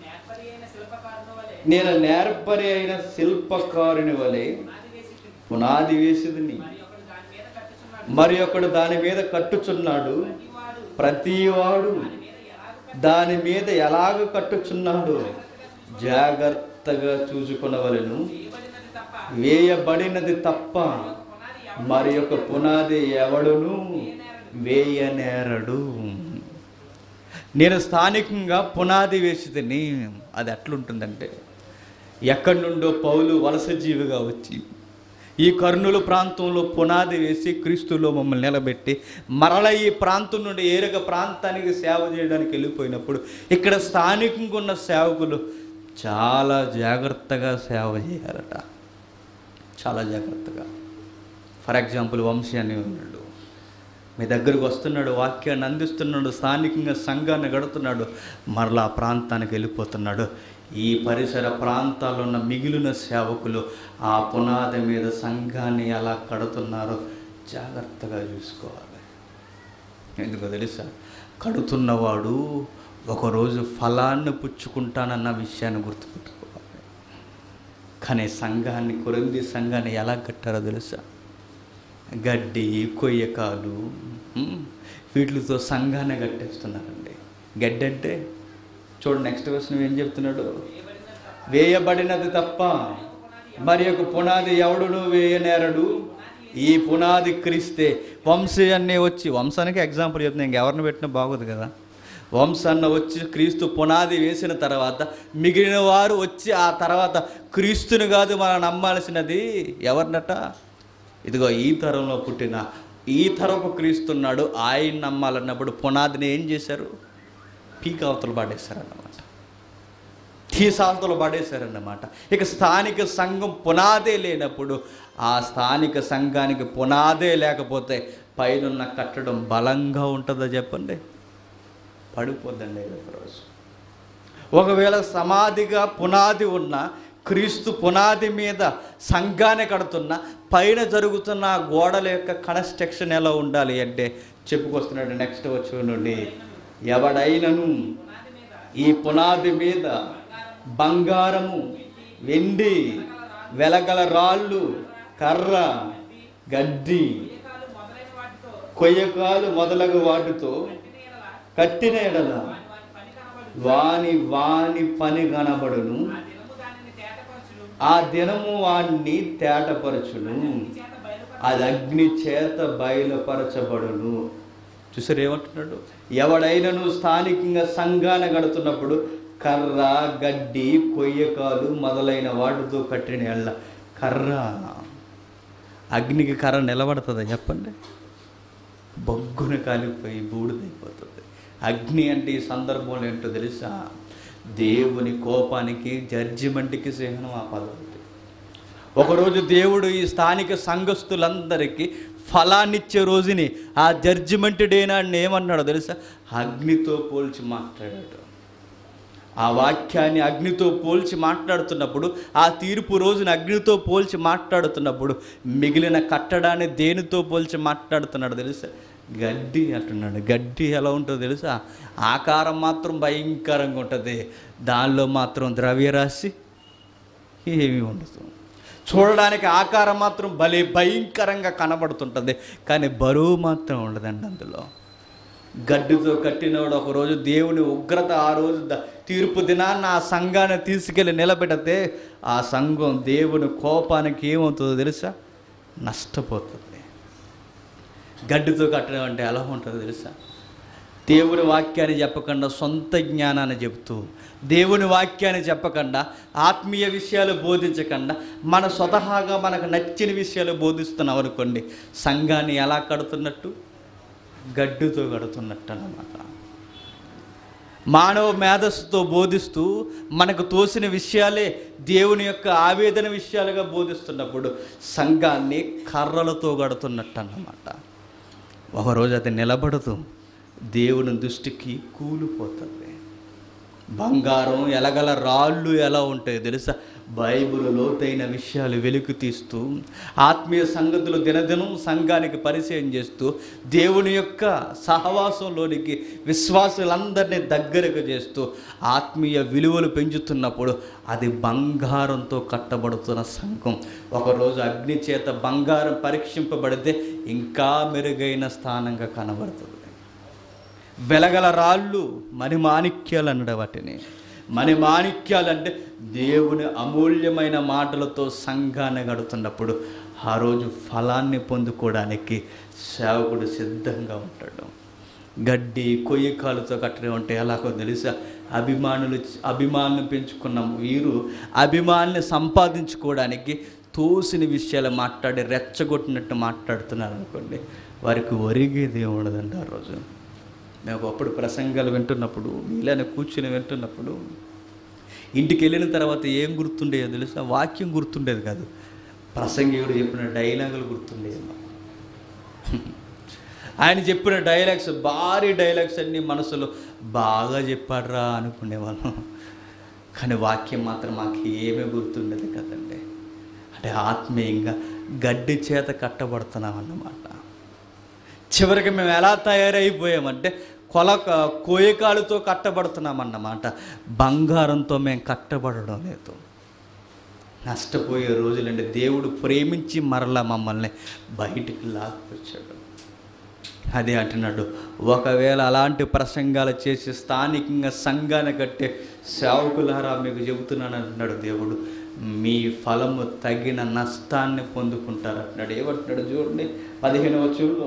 Speaker 1: నేను నేర్పరి అయిన శిల్పకారుని వలె పునాది వేసిదిని మరి ఒకడు దాని మీద కట్టుచున్నాడు ప్రతివాడు దాని మీద ఎలాగ కట్టుచున్నాడు జాగ్రత్తగా చూసుకునవలను వేయబడినది తప్ప మరి ఒక పునాది ఎవడును వేయనేరడు నేను స్థానికంగా పునాది వేసిదని అది ఎట్లుంటుందంటే ఎక్కడి నుండో పౌలు వలస జీవిగా వచ్చి ఈ కర్నూలు ప్రాంతంలో పునాది వేసి క్రీస్తులో మమ్మల్ని నిలబెట్టి మరల ఈ ప్రాంతం నుండి ఏరగ ప్రాంతానికి సేవ చేయడానికి వెళ్ళిపోయినప్పుడు ఇక్కడ స్థానికంగా ఉన్న సేవకులు చాలా జాగ్రత్తగా సేవ చేయాలట చాలా జాగ్రత్తగా ఫర్ ఎగ్జాంపుల్ వంశీ అని ఉన్నాడు మీ దగ్గరకు వస్తున్నాడు వాక్యాన్ని అందిస్తున్నాడు స్థానికంగా సంఘాన్ని గడుతున్నాడు మరలా ఆ ప్రాంతానికి వెళ్ళిపోతున్నాడు ఈ పరిసర ప్రాంతాల్లో ఉన్న మిగిలిన సేవకులు ఆ పునాది మీద సంఘాన్ని ఎలా కడుతున్నారో జాగ్రత్తగా చూసుకోవాలి ఎందుకో తెలుసా కడుతున్నవాడు ఒకరోజు ఫలాన్ని పుచ్చుకుంటానన్న విషయాన్ని గుర్తుపెట్టుకోవాలి కానీ సంఘాన్ని కొరింది సంఘాన్ని ఎలా కట్టారో తెలుసా గడ్డి కొయ్యకాలు ఉమ్, వీటితో సంఘాన్ని కట్టేస్తున్నారండి గడ్డి అంటే చూడు నెక్స్ట్ క్వశ్చన్ ఏం చెప్తున్నాడు వేయబడినది తప్ప మరి ఒక పునాది ఎవడును వేయనేరడు ఈ పునాది క్రీస్తే వంశీ అన్నీ వచ్చి వంశానికి ఎగ్జాంపుల్ చెప్తున్నా ఇంకెవరిని పెట్టినా బాగోదు కదా వంశాన్న వచ్చి క్రీస్తు పునాది వేసిన తర్వాత మిగిలిన వారు వచ్చి ఆ తర్వాత క్రీస్తుని కాదు మనం నమ్మాల్సినది ఎవరినట ఇదిగో ఈ తరంలో పుట్టిన ఈ తరపు క్రీస్తున్నాడు ఆయన నమ్మాలన్నప్పుడు పునాదిని ఏం చేశారు పీక అవతలు పాడేశారన్నమాట తీసావతలు పడేశారన్నమాట ఇక స్థానిక సంఘం పునాదే లేనప్పుడు ఆ స్థానిక సంఘానికి పునాదే లేకపోతే పైనున్న కట్టడం బలంగా ఉంటుందా చెప్పండి పడిపోద్దండి ఏదో ఒక రోజు ఒకవేళ సమాధిగా పునాది ఉన్న క్రీస్తు పునాది మీద సంఘాన్ని కడుతున్న పైన జరుగుతున్న ఆ గోడల యొక్క కన్స్ట్రక్షన్ ఎలా ఉండాలి అంటే చెప్పుకొస్తున్నాడు నెక్స్ట్ వచ్చి నుండి ఎవడైనను ఈ పునాది మీద బంగారము వెండి వెలగల రాళ్ళు కర్ర గడ్డి కొయ్యకాలు మొదలగు వాటితో కట్టిన ఎడల వాని వాని పని కనబడును ఆ దినము వాణ్ణి తేటపరచును అది అగ్ని చేత బయలుపరచబడును చూసారు ఏమంటున్నాడు ఎవడైనను స్థానికంగా సంఘాన్ని గడుతున్నప్పుడు కర్ర గడ్డి కొయ్యకాలు మొదలైన వాటితో కట్టిన ఎళ్ళ కర్ర అగ్నికి కర్ర నిలబడుతుందా చెప్పండి బొగ్గున కాలిపోయి బూడిదైపోతుంది అగ్ని అంటే ఈ సందర్భంలో ఏంటో తెలుసా దేవుని కోపానికి జడ్జిమెంట్కి చిహ్నం ఆ పదవి ఒకరోజు దేవుడు ఈ స్థానిక సంఘస్థులందరికీ ఫలాన్నిచ్చే రోజుని ఆ జడ్జిమెంట్ డే నాడిని ఏమన్నాడో తెలుసా అగ్నితో పోల్చి మాట్లాడాడు ఆ వాక్యాన్ని అగ్నితో పోల్చి మాట్లాడుతున్నప్పుడు ఆ తీర్పు రోజున అగ్నితో పోల్చి మాట్లాడుతున్నప్పుడు మిగిలిన కట్టడాన్ని దేనితో పోల్చి మాట్లాడుతున్నాడు తెలుసా గడ్డి అంటున్నాడు గడ్డి ఎలా ఉంటుందో తెలుసా ఆకారం మాత్రం భయంకరంగా ఉంటుంది దానిలో మాత్రం ద్రవ్యరాశి ఏమీ ఉండదు చూడడానికి ఆకారం మాత్రం భలే భయంకరంగా కనబడుతుంటుంది కానీ బరువు మాత్రం ఉండదండి అందులో గడ్డితో కట్టినవాడు ఒకరోజు దేవుని ఉగ్రత ఆ రోజు ద- తీర్పు దినాన్ని ఆ సంఘాన్ని తీసుకెళ్ళి నిలబెడితే ఆ సంఘం దేవుని కోపానికి ఏమవుతుందో తెలుసా నష్టపోతుంది గడ్డితో కట్టడం అంటే ఎలా ఉంటుందో తెలుసా దేవుని వాక్యాన్ని చెప్పకుండా సొంత జ్ఞానాన్ని చెబుతూ దేవుని వాక్యాన్ని చెప్పకుండా ఆత్మీయ విషయాలు బోధించకుండా మన స్వతహాగా మనకు నచ్చిన విషయాలు బోధిస్తున్నాం అనుకోండి సంఘాన్ని ఎలా కడుతున్నట్టు గడ్డుతో కడుతున్నట్టు అన్నమాట మానవ మేధస్సుతో బోధిస్తూ మనకు తోసిన విషయాలే దేవుని యొక్క ఆవేదన విషయాలుగా బోధిస్తున్నప్పుడు సంఘాన్ని కర్రలతో కడుతున్నట్టు అన్నమాట ఒకరోజు అది నిలబడదు దేవుని దృష్టికి కూలిపోతుంది బంగారం ఎలగల రాళ్ళు ఎలా ఉంటాయో తెలుసా బైబిల్ లోతైన విషయాలు వెలుగు తీస్తూ ఆత్మీయ సంగతులు దినదినం సంఘానికి పరిచయం చేస్తూ దేవుని యొక్క సహవాసంలోనికి విశ్వాసులందరినీ దగ్గరకు చేస్తూ ఆత్మీయ విలువలు పెంచుతున్నప్పుడు అది బంగారంతో కట్టబడుతున్న సంఘం ఒకరోజు అగ్ని చేత బంగారం పరీక్షింపబడితే ఇంకా మెరుగైన స్థానంగా కనబడుతుంది వెలగల రాళ్ళు మణిమాణిక్యాలు అనడం వాటిని మణిమాణిక్యాలు అంటే దేవుని అమూల్యమైన మాటలతో సంఘాన్ని గడుతున్నప్పుడు ఆ రోజు ఫలాన్ని పొందుకోవడానికి సేవకుడు సిద్ధంగా ఉంటాడు గడ్డి కొయ్యకాలతో కట్టడం అంటే ఎలాగో తెలుసా అభిమానులు అభిమానులు పెంచుకున్న వీరు అభిమానులు సంపాదించుకోవడానికి తోసిన విషయాలు మాట్లాడి రెచ్చగొట్టినట్టు మాట్లాడుతున్నారు అనుకోండి వారికి ఒరిగేది ఉండదండి ఆ రోజు మేము ఒకప్పుడు ప్రసంగాలు వింటున్నప్పుడు ఇలానే కూర్చుని వింటున్నప్పుడు ఇంటికి వెళ్ళిన తర్వాత ఏం గుర్తుండేదో తెలుసా వాక్యం గుర్తుండేది కాదు ప్రసంగికుడు చెప్పిన డైలాగులు గుర్తుండేది మాకు. ఆయన చెప్పిన డైలాగ్స్ భారీ డైలాగ్స్ అన్నీ మనసులో బాగా చెప్పాడ్రా అనుకునేవాళ్ళం కానీ వాక్యం మాత్రం మాకు ఏమీ గుర్తుండేది కదండి అంటే ఆత్మీయంగా గడ్డి చేత కట్టబడుతున్నాం అన్నమాట చివరికి మేము ఎలా తయారైపోయామంటే కొల కోయకాలుతో కట్టబడుతున్నామన్నమాట బంగారంతో మేము కట్టబడడం లేదు నష్టపోయే రోజులండి దేవుడు ప్రేమించి మరలా మమ్మల్ని బయటికి లాక్కొచ్చాడు అదే అంటున్నాడు ఒకవేళ అలాంటి ప్రసంగాలు చేసి స్థానికంగా సంఘాన్ని కట్టే సేవకులారా మీకు చెబుతున్నాను అంటున్నాడు దేవుడు మీ ఫలము తగిన నష్టాన్ని పొందుకుంటారు అంటున్నాడు ఏమంటున్నాడు చూడండి పదిహేను వచ్చుల్లో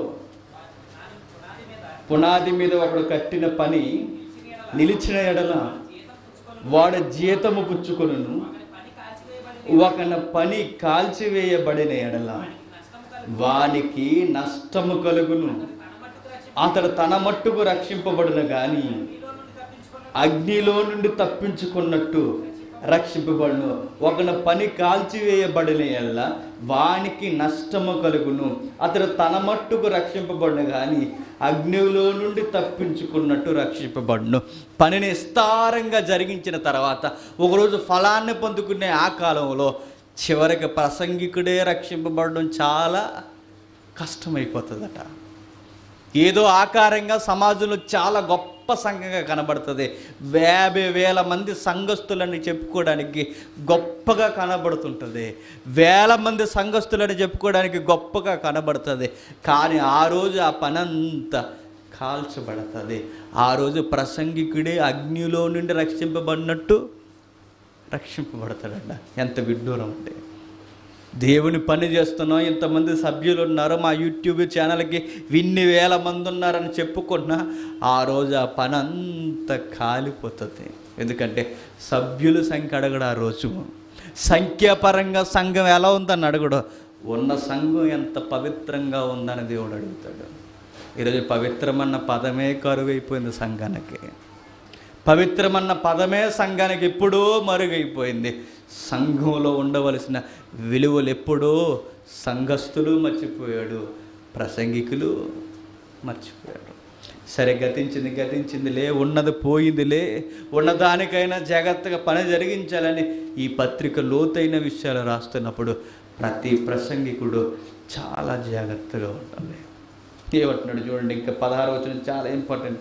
Speaker 1: పునాది మీద ఒకడు కట్టిన పని నిలిచిన ఎడల వాడు జీతము పుచ్చుకొనును ఒకన పని కాల్చివేయబడిన ఎడల వానికి నష్టము కలుగును అతడు తన మట్టుకు రక్షింపబడును గాని అగ్నిలో నుండి తప్పించుకున్నట్టు రక్షింపబడును ఒకన పని కాల్చివేయబడిన ఎల్ల వానికి నష్టము కలుగును అతడు తన మట్టుకు రక్షింపబడును కానీ అగ్నిలో నుండి తప్పించుకున్నట్టు రక్షింపబడును పనిని విస్తారంగా జరిగించిన తర్వాత ఒకరోజు ఫలాన్ని పొందుకునే ఆ కాలంలో చివరికి ప్రసంగికుడే రక్షింపబడడం చాలా కష్టమైపోతుందట ఏదో ఆకారంగా సమాజంలో చాలా గొప్ప సంఘంగా కనబడుతుంది యాభై వేల మంది సంఘస్థులని చెప్పుకోవడానికి గొప్పగా కనబడుతుంటుంది వేల మంది సంఘస్థులని చెప్పుకోవడానికి గొప్పగా కనబడుతుంది కానీ ఆ రోజు ఆ పనంతా కాల్చబడుతుంది ఆ రోజు ప్రసంగికుడే అగ్నిలో నుండి రక్షింపబడినట్టు రక్షింపబడతాడంట ఎంత విడ్డూరం అంటే దేవుని పని చేస్తున్నాం ఇంతమంది సభ్యులు ఉన్నారు మా యూట్యూబ్ ఛానల్కి ఇన్ని వేల మంది ఉన్నారని చెప్పుకున్నా ఆ రోజు ఆ పని అంతా కాలిపోతుంది ఎందుకంటే సభ్యుల సంఖ్య అడగడు ఆ రోజు సంఖ్యాపరంగా సంఘం ఎలా ఉందని అడగడు ఉన్న సంఘం ఎంత పవిత్రంగా ఉందని దేవుడు అడుగుతాడు ఈరోజు పవిత్రమన్న పదమే కరువైపోయింది సంఘానికి పవిత్రమన్న పదమే సంఘానికి ఎప్పుడూ మరుగైపోయింది సంఘంలో ఉండవలసిన విలువలు ఎప్పుడూ సంఘస్థులు మర్చిపోయాడు ప్రసంగికులు మర్చిపోయాడు సరే గతించింది గతించిందిలే ఉన్నది పోయిందిలే ఉన్నదానికైనా జాగ్రత్తగా పని జరిగించాలని ఈ పత్రిక లోతైన విషయాలు రాస్తున్నప్పుడు ప్రతి ప్రసంగికుడు చాలా జాగ్రత్తగా ఉండాలి ఏమంటున్నాడు చూడండి ఇంకా పదహారు వచ్చిన చాలా ఇంపార్టెంట్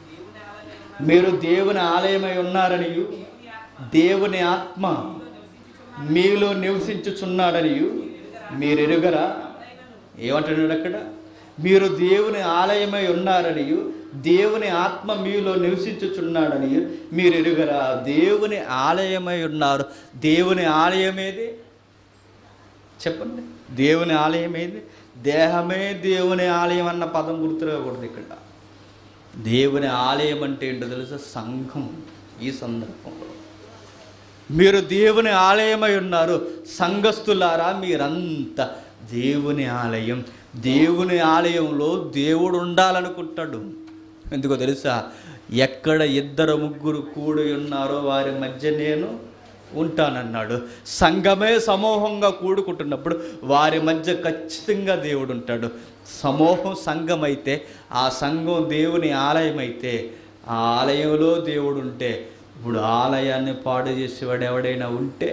Speaker 1: మీరు దేవుని ఆలయమై ఉన్నారనియు దేవుని ఆత్మ మీలో నివసించుచున్నాడనియు మీరు ఎరుగరా ఏమంటున్నాడు అక్కడ మీరు దేవుని ఆలయమై ఉన్నారనియు దేవుని ఆత్మ మీలో నివసించుచున్నాడని మీరు ఎరుగరా దేవుని ఆలయమై ఉన్నారు దేవుని ఆలయం ఏది చెప్పండి దేవుని ఆలయం ఏది దేహమే దేవుని ఆలయం అన్న పదం గుర్తురాకూడదు ఇక్కడ దేవుని ఆలయం అంటే ఏంటో తెలుసా సంఘం ఈ సందర్భంలో మీరు దేవుని ఆలయమై ఉన్నారు సంఘస్థులారా మీరంతా దేవుని ఆలయం దేవుని ఆలయంలో దేవుడు ఉండాలనుకుంటాడు ఎందుకో తెలుసా ఎక్కడ ఇద్దరు ముగ్గురు కూడి ఉన్నారో వారి మధ్య నేను ఉంటానన్నాడు సంఘమే సమూహంగా కూడుకుంటున్నప్పుడు వారి మధ్య ఖచ్చితంగా దేవుడు ఉంటాడు సమూహం సంఘం అయితే ఆ సంఘం దేవుని ఆలయం అయితే ఆ ఆలయంలో దేవుడు ఉంటే ఇప్పుడు ఆలయాన్ని పాడు చేసేవాడు ఎవడైనా ఉంటే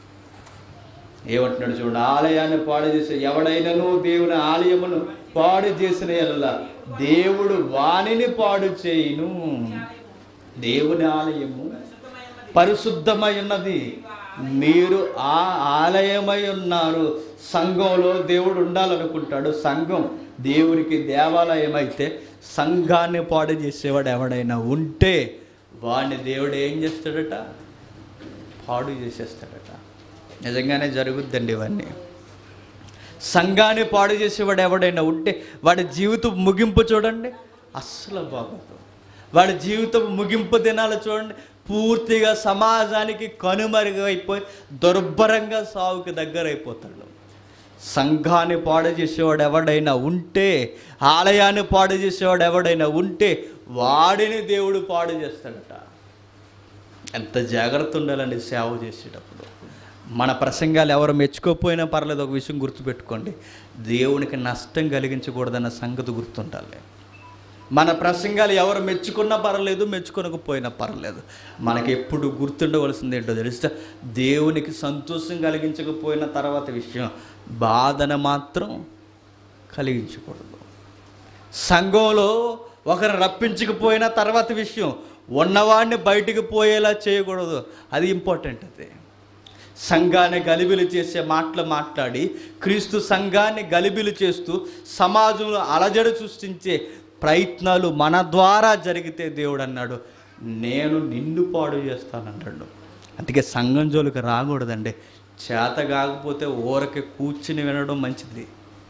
Speaker 1: ఏమంటున్నాడు చూడండి ఆలయాన్ని పాడు చేసే ఎవడైనాను దేవుని ఆలయమును పాడు చేసిన ఎడల దేవుడు వాణిని పాడు చేయును దేవుని ఆలయము పరిశుద్ధమై ఉన్నది మీరు ఆ ఆలయమై ఉన్నారు సంఘంలో దేవుడు ఉండాలనుకుంటాడు సంఘం దేవునికి దేవాలయం అయితే సంఘాన్ని పాడు చేసేవాడు ఎవడైనా ఉంటే వాడిని దేవుడు ఏం చేస్తాడట పాడు చేసేస్తాడట నిజంగానే జరుగుద్దండి ఇవన్నీ సంఘాన్ని పాడు చేసేవాడు ఎవడైనా ఉంటే వాడి జీవితం ముగింపు చూడండి అస్సలు బాగోదు వాడి జీవితం ముగింపు దినాలు చూడండి పూర్తిగా సమాజానికి కనుమరుగైపోయి దుర్భరంగా సావుకి దగ్గర అయిపోతాడు సంఘాన్ని పాడు చేసేవాడు ఎవడైనా ఉంటే ఆలయాన్ని పాడు చేసేవాడు ఎవడైనా ఉంటే వాడిని దేవుడు పాడు చేస్తాడట ఎంత జాగ్రత్త ఉండాలండి సేవ చేసేటప్పుడు మన ప్రసంగాలు ఎవరు మెచ్చుకోకపోయినా పర్లేదు ఒక విషయం గుర్తుపెట్టుకోండి దేవునికి నష్టం కలిగించకూడదన్న సంగతి గుర్తుండాలి మన ప్రసంగాలు ఎవరు మెచ్చుకున్నా పర్లేదు మెచ్చుకోనకపోయినా పర్లేదు మనకి ఎప్పుడు గుర్తుండవలసింది ఏంటో తెలిస్తే దేవునికి సంతోషం కలిగించకపోయిన తర్వాత విషయం బాధన మాత్రం కలిగించకూడదు సంఘంలో ఒకరిని రప్పించకపోయిన తర్వాత విషయం ఉన్నవాడిని బయటికి పోయేలా చేయకూడదు అది ఇంపార్టెంట్ అది సంఘాన్ని గలిబిలు చేసే మాటలు మాట్లాడి క్రీస్తు సంఘాన్ని గలిబిలు చేస్తూ సమాజంలో అలజడి సృష్టించే ప్రయత్నాలు మన ద్వారా జరిగితే దేవుడు అన్నాడు నేను నిన్ను పాడు చేస్తానన్నాడు అందుకే సంఘం జోలికి రాకూడదండి చేత కాకపోతే ఊరకి కూర్చుని వినడం మంచిది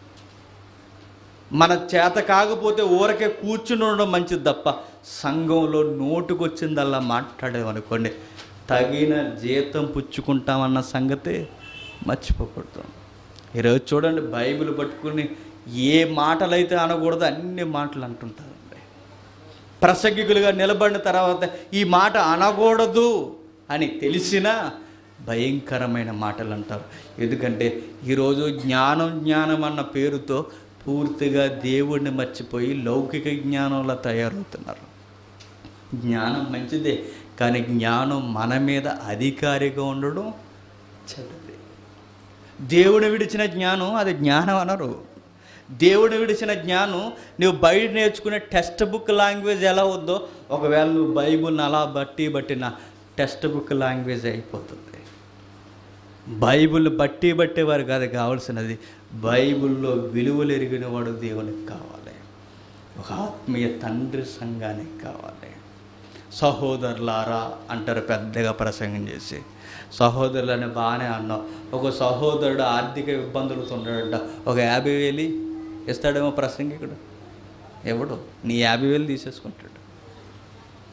Speaker 1: మన చేత కాకపోతే ఊరకే కూర్చుని ఉండడం మంచిది తప్ప సంఘంలో నోటుకొచ్చిందల్లా మాట్లాడేమనుకోండి తగిన జీతం పుచ్చుకుంటామన్న సంగతి మర్చిపోకూడదు ఈరోజు చూడండి బైబిల్ పట్టుకుని ఏ మాటలైతే అనకూడదో అన్ని మాటలు అంటుంటారండి ప్రసంగికులుగా నిలబడిన తర్వాత ఈ మాట అనకూడదు అని తెలిసినా భయంకరమైన మాటలు అంటారు ఎందుకంటే ఈరోజు జ్ఞానం జ్ఞానం అన్న పేరుతో పూర్తిగా దేవుడిని మర్చిపోయి లౌకిక జ్ఞానంలో తయారవుతున్నారు జ్ఞానం మంచిదే కానీ జ్ఞానం మన మీద అధికారిగా ఉండడం చెడ్డది దేవుని విడిచిన జ్ఞానం అది జ్ఞానం అనరు దేవుని విడిచిన జ్ఞానం నువ్వు బయట నేర్చుకునే టెక్స్ట్ బుక్ లాంగ్వేజ్ ఎలా ఉందో ఒకవేళ నువ్వు బైబుల్ని అలా బట్టి బట్టిన టెక్స్ట్ బుక్ లాంగ్వేజ్ అయిపోతుంది బైబిల్ బట్టి బట్టేవారు కాదు కావాల్సినది బైబిల్లో విలువలు ఎరిగిన వాడు దేవునికి కావాలి ఒక ఆత్మీయ తండ్రి సంఘానికి కావాలి సహోదరులారా అంటారు పెద్దగా ప్రసంగం చేసి సహోదరులని బాగానే అన్నావు ఒక సహోదరుడు ఆర్థిక ఇబ్బందులతో ఉన్నాడంట ఒక యాభై వేలు ఇస్తాడేమో ప్రసంగికుడు ఎవడు నీ యాభై వేలు తీసేసుకుంటాడు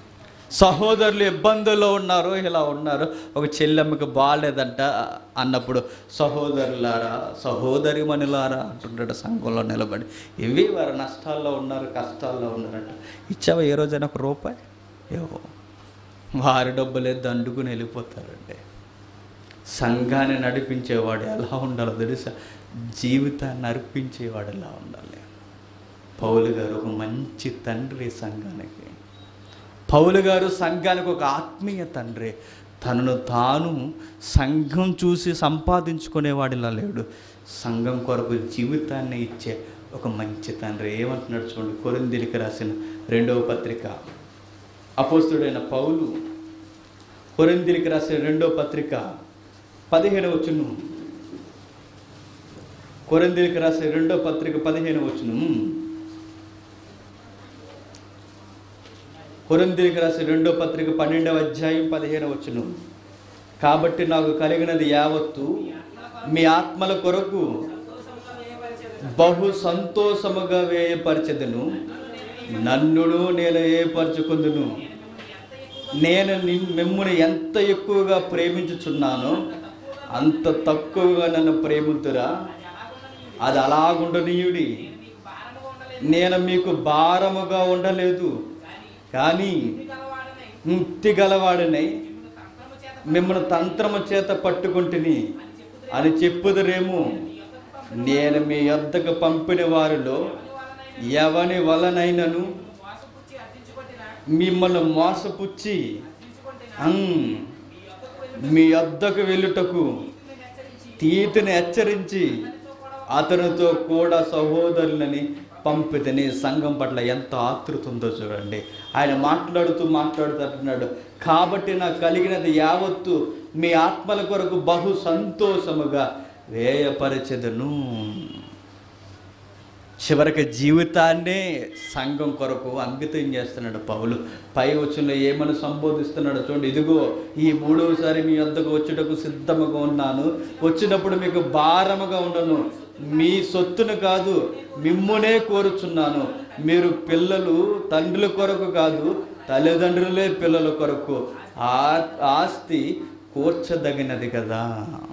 Speaker 1: సహోదరులు ఇబ్బందుల్లో ఉన్నారు ఇలా ఉన్నారు ఒక చెల్లెమ్మకి బాగాలేదంట అన్నప్పుడు సహోదరులారా సహోదరి మనులారా అంటుంటాడు సంఘంలో నిలబడి ఇవి వారు నష్టాల్లో ఉన్నారు కష్టాల్లో ఉన్నారంట ఇచ్చావా ఏ రోజైనా ఒక రూపాయి ఏవో వారి డబ్బులే దండుకుని వెళ్ళిపోతారండి సంఘాన్ని నడిపించేవాడు ఎలా ఉండాలో తెలుసా జీవితాన్ని అర్పించేవాడు ఎలా ఉండాలి పౌలు గారు ఒక మంచి తండ్రి సంఘానికి పౌలు గారు సంఘానికి ఒక ఆత్మీయ తండ్రి తనను తాను సంఘం చూసి సంపాదించుకునేవాడిలా లేడు సంఘం కొరకు జీవితాన్ని ఇచ్చే ఒక మంచి తండ్రి ఏమంటున్నాడు చూడండి కొరిందిలికి రాసిన రెండవ పత్రిక అపోస్తుడైన పౌలు కొరిందిలికి రాసిన రెండవ పత్రిక పదిహేను వచ్చును కొరిందిలికి రాసిన రెండో పత్రిక పదిహేను వచ్చును కొరిందిలికి రాసిన రెండో పత్రిక పన్నెండవ అధ్యాయం పదిహేను వచ్చును కాబట్టి నాకు కలిగినది యావత్తు మీ ఆత్మల కొరకు బహు సంతోషముగా వేయపరచెదను నన్నును నేను ఏపరచుకుందును నేను నిన్- మిమ్మును ఎంత ఎక్కువగా ప్రేమించుచున్నానో అంత తక్కువగా నన్ను ప్రేమితురా అది అలాగుండనీయుడి నేను మీకు భారముగా ఉండలేదు కానీ ముక్తి గలవాడినై మిమ్మల్ని తంత్రము చేత పట్టుకుంటుని అని చెప్పుదురేమో నేను మీ యొద్దకు పంపిన వారిలో ఎవని వలనైనను మిమ్మల్ని మోసపుచ్చి అం, మీ వద్దకు వెళ్ళుటకు తీతిని హెచ్చరించి అతనితో కూడా సహోదరులని పంపితని సంఘం పట్ల ఎంత ఆతృత ఉందో చూడండి ఆయన మాట్లాడుతూ మాట్లాడుతూ అంటున్నాడు కాబట్టి నాకు కలిగినది యావత్తు మీ ఆత్మల కొరకు బహు సంతోషముగా వేయపరచెదను చివరికి జీవితాన్నే సంఘం కొరకు అంకితం చేస్తున్నాడు పౌలు పై వచ్చులో ఏమని సంబోధిస్తున్నాడు చూడండి ఇదిగో ఈ మూడవసారి మీ వద్దకు వచ్చుటకు సిద్ధముగా ఉన్నాను వచ్చినప్పుడు మీకు భారముగా ఉండను మీ సొత్తును కాదు మిమ్మునే కోరుచున్నాను మీరు పిల్లలు తండ్రుల కొరకు కాదు తల్లిదండ్రులే పిల్లల కొరకు ఆ ఆస్తి కూర్చదగినది కదా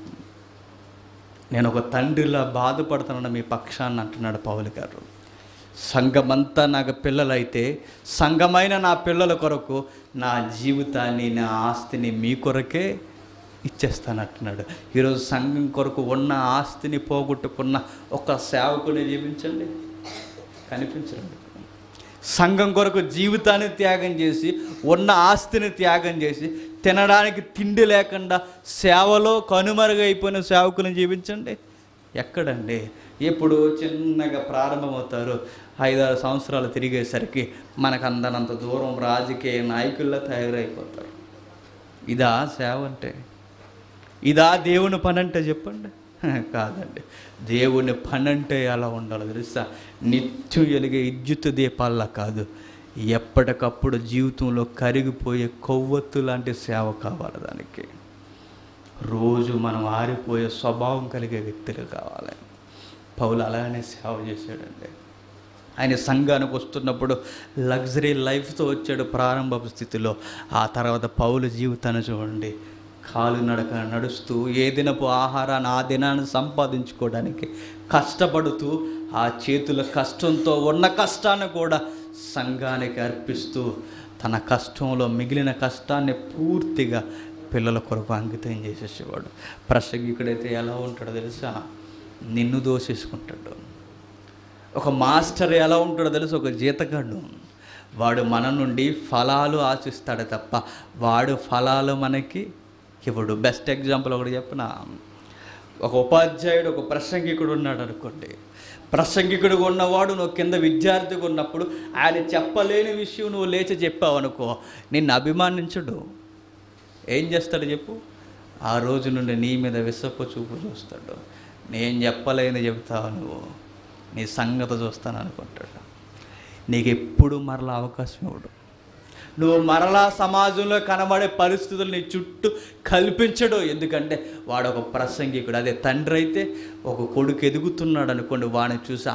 Speaker 1: నేను ఒక తండ్రిలా బాధపడుతున్నాను మీ పక్షాన్ని అంటున్నాడు పౌలు గారు సంఘమంతా నాకు పిల్లలైతే సంఘమైన నా పిల్లల కొరకు నా జీవితాన్ని నా ఆస్తిని మీ కొరకే ఇచ్చేస్తాను అంటున్నాడు ఈరోజు సంఘం కొరకు ఉన్న ఆస్తిని పోగొట్టుకున్న ఒక సేవకుని జీవించండి కనిపించండి సంఘం కొరకు జీవితాన్ని త్యాగం చేసి ఉన్న ఆస్తిని త్యాగం చేసి తినడానికి తిండి లేకుండా సేవలో కనుమరుగైపోయిన సేవకులను జీవించండి ఎక్కడండి ఎప్పుడు చిన్నగా ప్రారంభమవుతారు ఐదారు సంవత్సరాలు తిరిగేసరికి మనకు అందనంత దూరం రాజకీయ నాయకుల్లో తయారైపోతారు ఇదా సేవ అంటే ఇదా దేవుని పని అంటే చెప్పండి కాదండి దేవుని పని అంటే ఎలా ఉండాలో తెలుసా నిత్యం వెలిగే విద్యుత్ దీపాల్లా కాదు ఎప్పటికప్పుడు జీవితంలో కరిగిపోయే కొవ్వొత్తు లాంటి సేవ కావాలి దానికి రోజు మనం ఆరిపోయే స్వభావం కలిగే వ్యక్తులు కావాలి పౌలు అలానే సేవ చేశాడండి ఆయన సంఘానికి వస్తున్నప్పుడు లగ్జరీ లైఫ్తో వచ్చాడు ప్రారంభ స్థితిలో ఆ తర్వాత పౌలు జీవితాన్ని చూడండి కాలు నడక నడుస్తూ ఏ దినపు ఆహారాన్ని ఆ దినాన్ని సంపాదించుకోవడానికి కష్టపడుతూ ఆ చేతుల కష్టంతో ఉన్న కష్టాన్ని కూడా సంఘానికి అర్పిస్తూ తన కష్టంలో మిగిలిన కష్టాన్ని పూర్తిగా పిల్లల కొరకు అంకితం చేసేసేవాడు ప్రసంగికుడైతే ఎలా ఉంటాడో తెలుసా నిన్ను దోషేసుకుంటాడు ఒక మాస్టర్ ఎలా ఉంటాడో తెలుసు ఒక జీతగాడు వాడు మన నుండి ఫలాలు ఆశిస్తాడు తప్ప వాడు ఫలాలు మనకి ఇవ్వడు బెస్ట్ ఎగ్జాంపుల్ ఒకటి చెప్పిన ఒక ఉపాధ్యాయుడు ఒక ప్రసంగికుడు ఉన్నాడు అనుకోండి ప్రసంగికుడు ఉన్నవాడు నువ్వు కింద విద్యార్థిగా ఉన్నప్పుడు ఆయన చెప్పలేని విషయం నువ్వు లేచి చెప్పావు అనుకో నిన్ను అభిమానించడు ఏం చేస్తాడు చెప్పు ఆ రోజు నుండి నీ మీద విసప్పు చూపు చూస్తాడు నేను చెప్పలేని చెప్తావు నువ్వు నీ సంగతి చూస్తాను అనుకుంటాడు నీకు ఎప్పుడు మరలా అవకాశం ఇవ్వడు నువ్వు మరలా సమాజంలో కనబడే పరిస్థితులు నీ చుట్టూ కల్పించడు ఎందుకంటే వాడు ఒక ప్రసంగికుడు అదే తండ్రి అయితే ఒక కొడుకు ఎదుగుతున్నాడు అనుకోండి వాడిని చూసి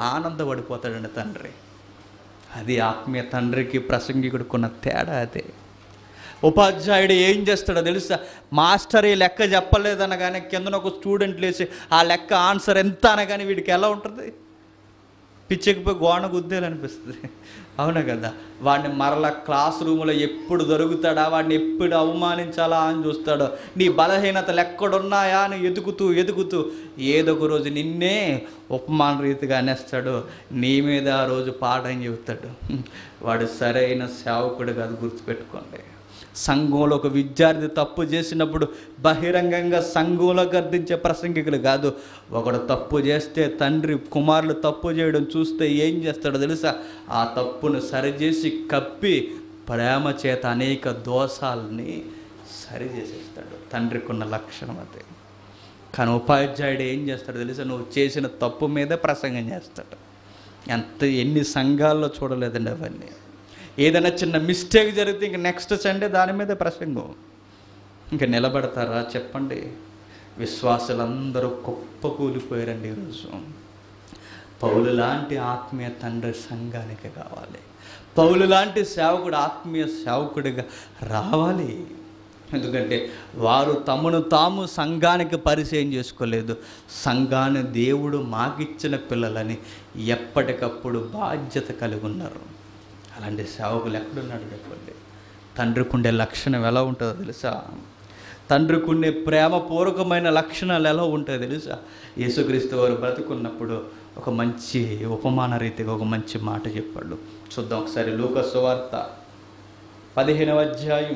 Speaker 1: ఆనందపడిపోతాడండి తండ్రి అది ఆత్మీయ తండ్రికి ప్రసంగికుడికి ఉన్న తేడా అదే ఉపాధ్యాయుడు ఏం చేస్తాడో తెలుసా మాస్టర్ ఈ లెక్క చెప్పలేదనగానే కిందన ఒక స్టూడెంట్ లేచి ఆ లెక్క ఆన్సర్ ఎంత అనగానే వీడికి ఎలా ఉంటుంది పిచ్చెక్కిపోయి గోడ గుద్దేయాలనిపిస్తుంది అవునా కదా వాడిని మరలా క్లాస్ రూమ్లో ఎప్పుడు దొరుకుతాడా వాడిని ఎప్పుడు అవమానించాలా అని చూస్తాడో నీ బలహీనతలు ఎక్కడున్నాయా అని ఎదుగుతూ ఎదుగుతూ ఏదో ఒక రోజు నిన్నే ఉపమాన రీతిగా అనేస్తాడు నీ మీద ఆ రోజు పాఠం చెబుతాడు వాడు సరైన సేవకుడు కాదు గుర్తుపెట్టుకోండి సంఘంలో ఒక విద్యార్థి తప్పు చేసినప్పుడు బహిరంగంగా సంఘంలో గర్దించే ప్రసంగికులు కాదు ఒకడు తప్పు చేస్తే తండ్రి కుమారులు తప్పు చేయడం చూస్తే ఏం చేస్తాడో తెలుసా ఆ తప్పును సరిచేసి కప్పి ప్రేమ చేత అనేక దోషాలని సరి చేసేస్తాడు తండ్రికి ఉన్న లక్షణం అదే కానీ ఉపాధ్యాయుడు ఏం చేస్తాడో తెలుసా నువ్వు చేసిన తప్పు మీదే ప్రసంగం చేస్తాడు ఎంత ఎన్ని సంఘాల్లో చూడలేదండి అవన్నీ ఏదైనా చిన్న మిస్టేక్ జరిగితే ఇంక నెక్స్ట్ సండే దాని మీద ప్రసంగం ఇంకా నిలబడతారా చెప్పండి విశ్వాసులందరూ కుప్ప కూలిపోయారండి ఈరోజు పౌలు లాంటి ఆత్మీయ తండ్రి సంఘానికి కావాలి పౌలు లాంటి సేవకుడు ఆత్మీయ సేవకుడిగా రావాలి ఎందుకంటే వారు తమను తాము సంఘానికి పరిచయం చేసుకోలేదు సంఘాన్ని దేవుడు మాకిచ్చిన పిల్లలని ఎప్పటికప్పుడు బాధ్యత కలిగి ఉన్నారు అలాంటి సేవకులు ఎక్కడున్నాడు చెప్పండి తండ్రికి ఉండే లక్షణం ఎలా ఉంటుందో తెలుసా తండ్రికి ఉండే ప్రేమపూర్వకమైన లక్షణాలు ఎలా ఉంటాయో తెలుసా యేసుక్రీస్తు వారు బ్రతుకున్నప్పుడు ఒక మంచి ఉపమాన రీతిగా ఒక మంచి మాట చెప్పాడు చూద్దాం ఒకసారి లూకస్ వార్త పదిహేనవ అధ్యాయం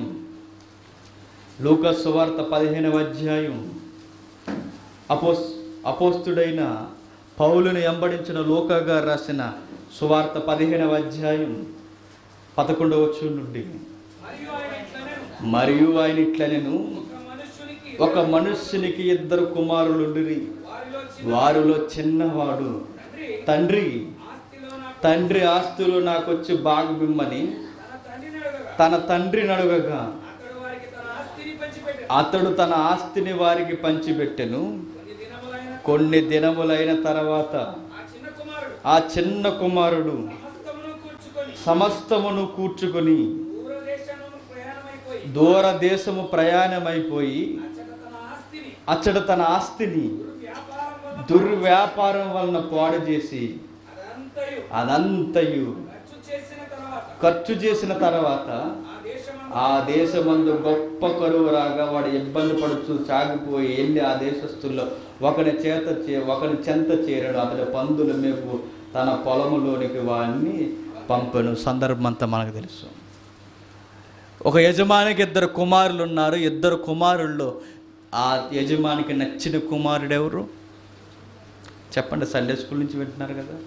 Speaker 1: లూకస్ వార్త పదిహేనవ అధ్యాయం అపోస్ అపోస్తుడైన పౌలుని ఎంబడించిన లోకా గారు రాసిన సువార్త పదిహేనవ అధ్యాయం పదకొండవ వచ్చి నుండి
Speaker 2: మరియు ఆయన ఇట్లనెను,
Speaker 1: మరియు ఆయన ఇట్లనెను
Speaker 2: ఒక మనుష్యునికి
Speaker 1: ఒక మనుష్యునికి ఇద్దరు కుమారులుండిరి
Speaker 2: వారిలో చిన్న
Speaker 1: వారిలో చిన్నవాడు
Speaker 2: తండ్రి
Speaker 1: తండ్రి
Speaker 2: ఆస్తిలో నాకు
Speaker 1: తండ్రి ఆస్తులు నాకొచ్చి బాగుమిమ్మని
Speaker 2: తన తండ్రిని అడగగా
Speaker 1: తన తండ్రిని అడగగా
Speaker 2: అతడు వారికి తన ఆస్తిని పంచిపెట్టాడు
Speaker 1: అతడు తన ఆస్తిని వారికి పంచిపెట్టెను
Speaker 2: కొన్ని దినములైన
Speaker 1: కొన్ని దినములైన తర్వాత
Speaker 2: ఆ చిన్న కుమారుడు
Speaker 1: ఆ చిన్న కుమారుడు
Speaker 2: సమస్తమును కూర్చుకొని
Speaker 1: సమస్తమును కూర్చుకొని
Speaker 2: దూరదేశమును ప్రయాణమైపోయి
Speaker 1: దూర దేశము ప్రయాణమైపోయి
Speaker 2: అచ్చట తన ఆస్తిని
Speaker 1: అచ్చట తన ఆస్తిని
Speaker 2: వ్యాపారం వల్ల
Speaker 1: దుర్వ్యాపారం వలన పాడు చేసి
Speaker 2: అదంతయు
Speaker 1: అదంతయు
Speaker 2: ఖర్చు చేసిన తర్వాత
Speaker 1: ఖర్చు చేసిన తర్వాత
Speaker 2: ఆ దేశమందు
Speaker 1: ఆ దేశమందు గొప్ప కరువు రాగా వాడు ఇబ్బంది పడుతూ సాగిపోయి వెళ్ళి ఆ దేశస్తుల్లో ఒకని చేత చే ఒకని చెంత చేరడు అతడి పందుల మేపు తన పొలములోనికి వాడిని పంపెను సందర్భం అంతా మనకు తెలుసు ఒక యజమానికి ఇద్దరు కుమారులు ఉన్నారు ఇద్దరు కుమారుల్లో ఆ యజమానికి నచ్చిన కుమారుడు ఎవరు చెప్పండి సండే స్కూల్ నుంచి వింటున్నారు కదా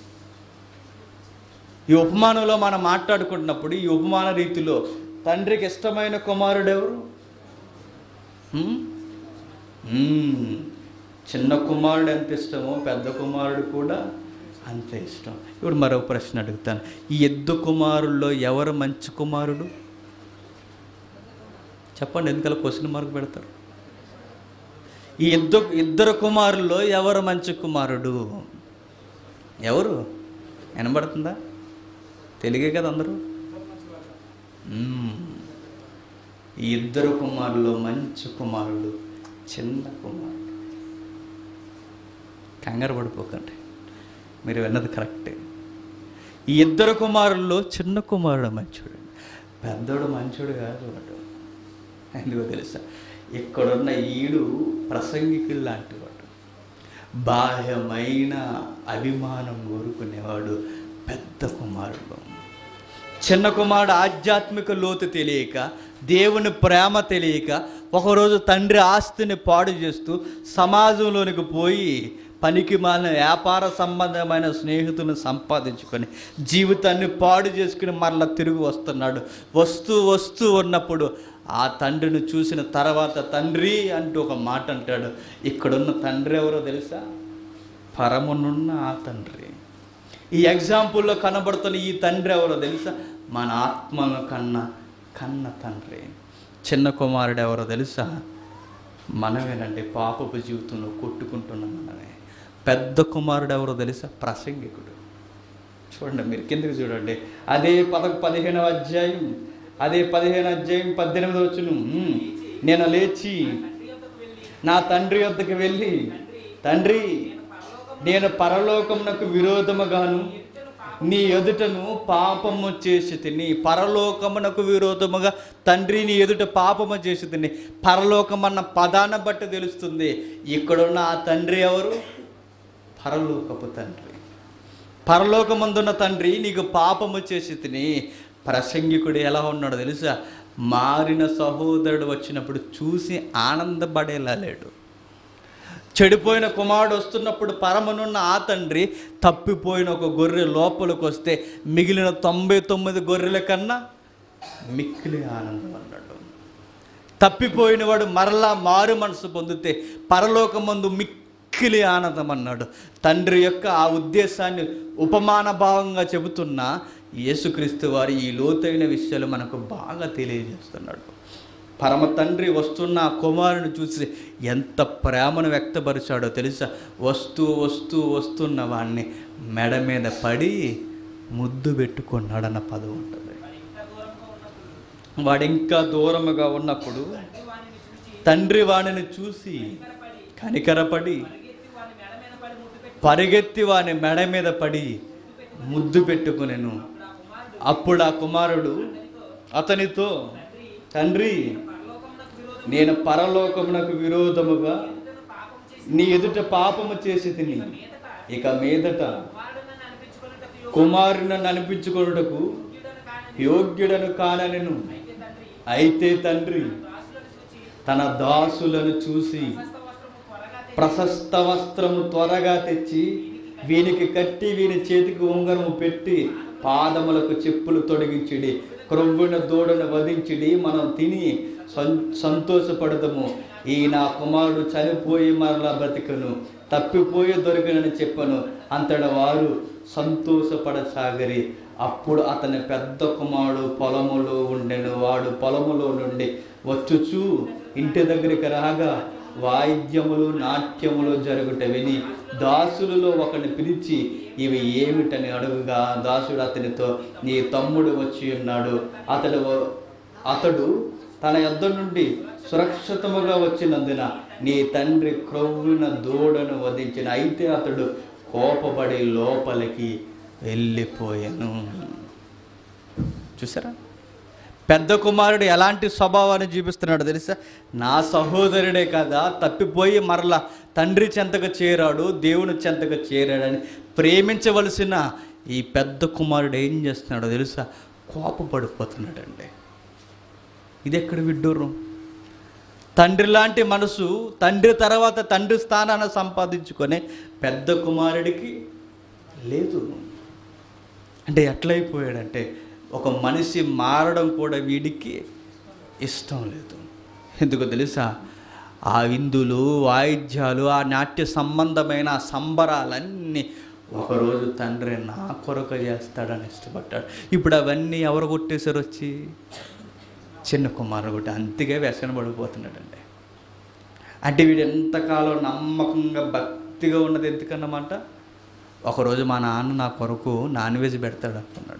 Speaker 1: ఈ ఉపమానంలో మనం మాట్లాడుకుంటున్నప్పుడు ఈ ఉపమాన రీతిలో తండ్రికి ఇష్టమైన కుమారుడు ఎవరు హ్మ్? హ్మ్. చిన్న కుమారుడు ఎంత ఇష్టమో పెద్ద కుమారుడు కూడా అంతే ఇష్టం ఇప్పుడు మరో ప్రశ్న అడుగుతాను ఈ ఎద్దు కుమారుల్లో ఎవరు మంచి కుమారుడు చెప్పండి ఎందుకలా క్వశ్చన్ మార్క్ పెడతారు ఈ ఇద్దరు ఇద్దరు కుమారుల్లో ఎవరు మంచి కుమారుడు ఎవరు వినబడుతుందా తెలుగే కదా అందరూ మ్మ్. ఈ ఇద్దరు కుమారుల్లో మంచి కుమారుడు చిన్న కుమారుడు కంగారు పడిపోకండి మీరు విన్నది కరెక్టే ఈ ఇద్దరు కుమారుల్లో చిన్న కుమారుడు మంచోడు పెద్దోడు మంచోడు కాదు వాడు ఎందుకో తెలుసా ఇక్కడున్న ఈడు ప్రసంగికులు లాంటి వాడు బాహ్యమైన అభిమానం కోరుకునేవాడు పెద్ద కుమారుడు చిన్న కుమారుడు ఆధ్యాత్మిక లోతు తెలియక దేవుని ప్రేమ తెలియక ఒకరోజు తండ్రి ఆస్తిని పాడు చేస్తూ సమాజంలోనికి పోయి పనికి మాలిన వ్యాపార సంబంధమైన స్నేహితులను సంపాదించుకొని జీవితాన్ని పాడు చేసుకుని మరలా తిరిగి వస్తున్నాడు వస్తూ వస్తూ ఉన్నప్పుడు ఆ తండ్రిని చూసిన తర్వాత తండ్రి అంటూ ఒక మాట అంటాడు ఇక్కడున్న తండ్రి ఎవరో తెలుసా పరమునున్న ఆ తండ్రి ఈ ఎగ్జాంపుల్లో కనబడుతున్న ఈ తండ్రి ఎవరో తెలుసా మన ఆత్మను కన్న కన్న తండ్రి చిన్న కుమారుడు ఎవరో తెలుసా మనమేనండి పాపపు జీవితంలో కొట్టుకుంటున్న మనమే పెద్ద కుమారుడు ఎవరో తెలుసా ప్రసంగికుడు చూడండి మీరు కిందకి చూడండి అదే పద పదిహేనవ అధ్యాయం అదే పదిహేను అధ్యాయం పద్దెనిమిది వచ్చును ఉమ్, నేను లేచి నా తండ్రి వద్దకు వెళ్ళి తండ్రి నేను పరలోకమునకు విరోధముగాను నీ ఎదుటను పాపము చేసి తిని పరలోకమునకు విరోధముగా తండ్రి నీ ఎదుట పాపము చేసి తిని పరలోకమన్న పదాన్ని బట్టి తెలుస్తుంది ఇక్కడున్న ఆ తండ్రి ఎవరు పరలోకపు తండ్రి పరలోకమందున్న తండ్రి నీకు పాపము చేసి తిని ప్రసంగికుడు ఎలా ఉన్నాడో తెలుసా మారిన సహోదరుడు వచ్చినప్పుడు చూసి ఆనందపడేలా లేడు చెడిపోయిన కుమారుడు వస్తున్నప్పుడు పరమనున్న ఆ తండ్రి తప్పిపోయిన ఒక గొర్రె లోపలికి వస్తే మిగిలిన తొంభై తొమ్మిది గొర్రెల కన్నా మిక్కిలి ఆనందం అన్నాడు తప్పిపోయిన వాడు మరలా మారు మనసు పొందితే పరలోకమందు మిక్కిలి ఆనందం అన్నాడు తండ్రి యొక్క ఆ ఉద్దేశాన్ని ఉపమాన భావంగా చెబుతున్న యేసుక్రీస్తు వారి ఈ లోతైన విషయాలు మనకు బాగా తెలియజేస్తున్నాడు పరమ తండ్రి వస్తున్న ఆ కుమారుని చూసి ఎంత ప్రేమను వ్యక్తపరిచాడో తెలుసా వస్తూ వస్తూ వస్తున్న వాడిని మెడ మీద పడి ముద్దు పెట్టుకున్నాడన్న పదం ఉంటుంది వాడు ఇంకా దూరముగా ఉన్నప్పుడు తండ్రి వాడిని చూసి కనికరపడి పరిగెత్తి వాని మెడ మీద పడి ముద్దు పెట్టుకునేను అప్పుడు ఆ కుమారుడు అతనితో తండ్రి నేను పరలోకమునకు విరోధముగా నీ ఎదుట పాపము చేసి తిని ఇక మీదట కుమారుని అనిపించుకొనుటకు యోగ్యుడను కాననెను అయితే తండ్రి తన దాసులను చూసి ప్రశస్త వస్త్రము త్వరగా తెచ్చి వీనికి కట్టి వీని చేతికి ఉంగరము పెట్టి పాదములకు చెప్పులు తొడిగించిడి క్రొవ్వున దూడను వధించిడి మనం తిని సం- సంతోషపడదము ఈ నా కుమారుడు చనిపోయి మరలా బ్రతికను తప్పిపోయి దొరికినని చెప్పను అంతట వారు సంతోషపడసాగరి అప్పుడు అతని పెద్ద కుమారుడు పొలములో ఉండెను వాడు పొలములో నుండి వచ్చుచు ఇంటి దగ్గరికి రాగా వాయిద్యములు నాట్యములు జరుగుట విని దాసులలో ఒకని పిలిచి ఇవి ఏమిటని అడుగుగా దాసుడు అతనితో నీ తమ్ముడు వచ్చి ఉన్నాడు అతడు అతడు తన యొద్ద నుండి సురక్షితముగా వచ్చినందున నీ తండ్రి క్రొవ్విన దూడను వధించిన అయితే అతడు కోపపడి లోపలికి వెళ్ళిపోయాను చూసారా పెద్ద కుమారుడు ఎలాంటి స్వభావాన్ని చూపిస్తున్నాడు తెలుసా నా సహోదరుడే కదా తప్పిపోయి మరలా తండ్రి చెంతకు చేరాడు దేవుని చెంతకు చేరాడని ప్రేమించవలసిన ఈ పెద్ద కుమారుడు ఏం చేస్తున్నాడో తెలుసా కోపపడిపోతున్నాడండి ఇది ఎక్కడ విడ్డూరం తండ్రి లాంటి మనసు తండ్రి తర్వాత తండ్రి స్థానాన్ని సంపాదించుకొని పెద్ద కుమారుడికి లేదు అంటే ఎట్లయిపోయాడంటే ఒక మనిషి మారడం కూడా వీడికి ఇష్టం లేదు ఎందుకో తెలుసా ఆ విందులు వాయిద్యాలు ఆ నాట్య సంబంధమైన ఆ సంబరాలన్నీ ఒకరోజు తండ్రి నా కొరకు చేస్తాడని ఇష్టపడ్డాడు ఇప్పుడు అవన్నీ ఎవరు కొట్టేశారు వచ్చి చిన్న కుమారుడు కూడా అంతగా వ్యసన పడిపోతున్నాడండి అంటే వీడు ఎంతకాలం నమ్మకంగా భక్తిగా ఉన్నది ఎందుకన్నమాట ఒకరోజు మా నాన్న నా కొరకు నాన్ వెజ్ పెడతాడు అనుకున్నాడు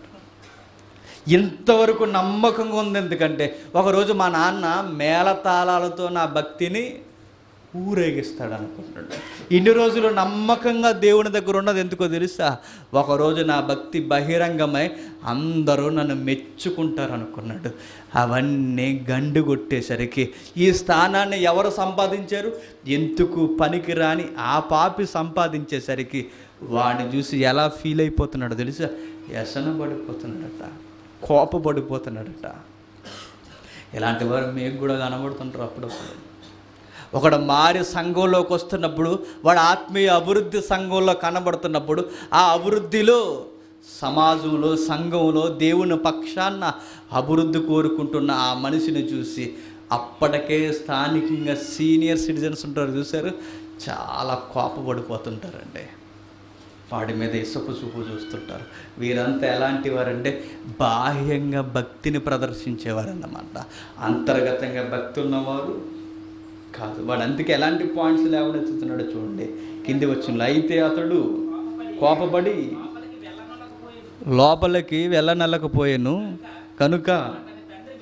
Speaker 1: ఇంతవరకు నమ్మకంగా ఉంది ఎందుకంటే ఒకరోజు మా నాన్న మేళతాళాలతో నా భక్తిని ఊరేగిస్తాడు అనుకుంటాడు ఇన్ని రోజులు నమ్మకంగా దేవుని దగ్గర ఉన్నది ఎందుకో తెలుసా ఒకరోజు నా భక్తి బహిరంగమై అందరూ నన్ను మెచ్చుకుంటారు అనుకున్నాడు అవన్నీ గండు కొట్టేసరికి ఈ స్థానాన్ని ఎవరు సంపాదించారు ఎందుకు పనికిరాని ఆ పాపి సంపాదించేసరికి వాడిని చూసి ఎలా ఫీల్ అయిపోతున్నాడో తెలుసా వ్యసన పడిపోతున్నాడట కోపపడిపోతున్నాడట ఇలాంటి వారు మీకు కూడా కనబడుతుంటారు అప్పుడప్పుడు ఒకడు మారి సంఘంలోకి వస్తున్నప్పుడు వాడు ఆత్మీయ అభివృద్ధి సంఘంలో కనబడుతున్నప్పుడు ఆ అభివృద్ధిలో సమాజంలో సంఘంలో దేవుని పక్షాన అభివృద్ధి కోరుకుంటున్న ఆ మనిషిని చూసి అప్పటికే స్థానికంగా సీనియర్ సిటిజన్స్ ఉంటారు చూసారు చాలా కోపపడిపోతుంటారండి వాడి మీద ఇసుపు చూపు చూస్తుంటారు వీరంతా ఎలాంటి వారంటే బాహ్యంగా భక్తిని ప్రదర్శించేవారన్నమాట అంతర్గతంగా భక్తి ఉన్నవారు కాదు వాడు అందుకే ఎలాంటి పాయింట్స్ లేవనెత్తుతున్నాడో చూడండి కింది వచ్చిన అయితే అతడు కోపపడి లోపలికి వెళ్ళనల్లకపోయాను కనుక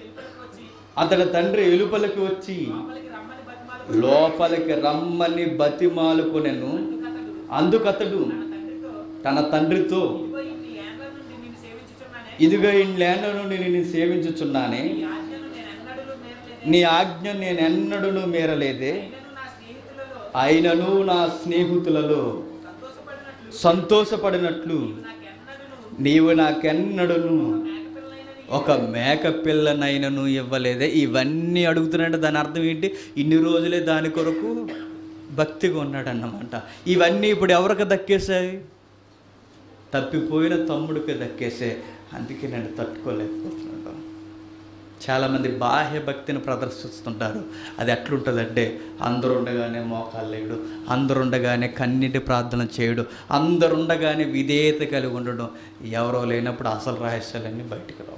Speaker 1: అతని తండ్రి ఎలుపలికి వచ్చి
Speaker 2: లోపలికి రమ్మని బతిమాలు
Speaker 1: లోపలికి రమ్మని బతిమాలుకొనెను అందుకతడు
Speaker 2: తండ్రితో
Speaker 1: తన తండ్రితో
Speaker 2: ఇదిగో ఇన్ని ఏండ్ల నుండి నిన్ను సేవించుచున్నానే
Speaker 1: ఇదిగో ఇండ్లేండ నుండి నేను సేవించుచున్నానే
Speaker 2: ఈ ఆజ్ఞను నేను ఎన్నడూ మేరలేదు
Speaker 1: నీ ఆజ్ఞ నేను ఎన్నడూ మేరలేదే
Speaker 2: నేను నా స్నేహితులలో
Speaker 1: అయినను నా స్నేహితులలో
Speaker 2: సంతోషపడినట్లు
Speaker 1: సంతోషపడినట్లు
Speaker 2: నాకెన్నడూ
Speaker 1: నీవు నాకెన్నడును
Speaker 2: మేకపిల్లలైనని
Speaker 1: ఒక మేక పిల్లనైనను ఇవ్వలేదే ఇవన్నీ అడుగుతున్నాడు దాని అర్థం ఏంటి ఇన్ని రోజులే దాని కొరకు భక్తిగా ఉన్నాడన్నమాట ఇవన్నీ ఇప్పుడు ఎవరికి దక్కేశాయి తప్పిపోయిన తమ్ముడికి దక్కేసాయి అందుకే నేను తట్టుకోలేకపోతున్నాడు చాలామంది బాహ్య భక్తిని ప్రదర్శిస్తుంటారు అది ఎట్లుంటుందంటే అందరూ ఉండగానే మోకాలు లేడు అందరూ ఉండగానే కన్నీటి ప్రార్థన చేయడు అందరు ఉండగానే విధేయత కలిగి ఉండడం ఎవరో లేనప్పుడు అసలు రహస్యాలన్నీ బయటికి రావు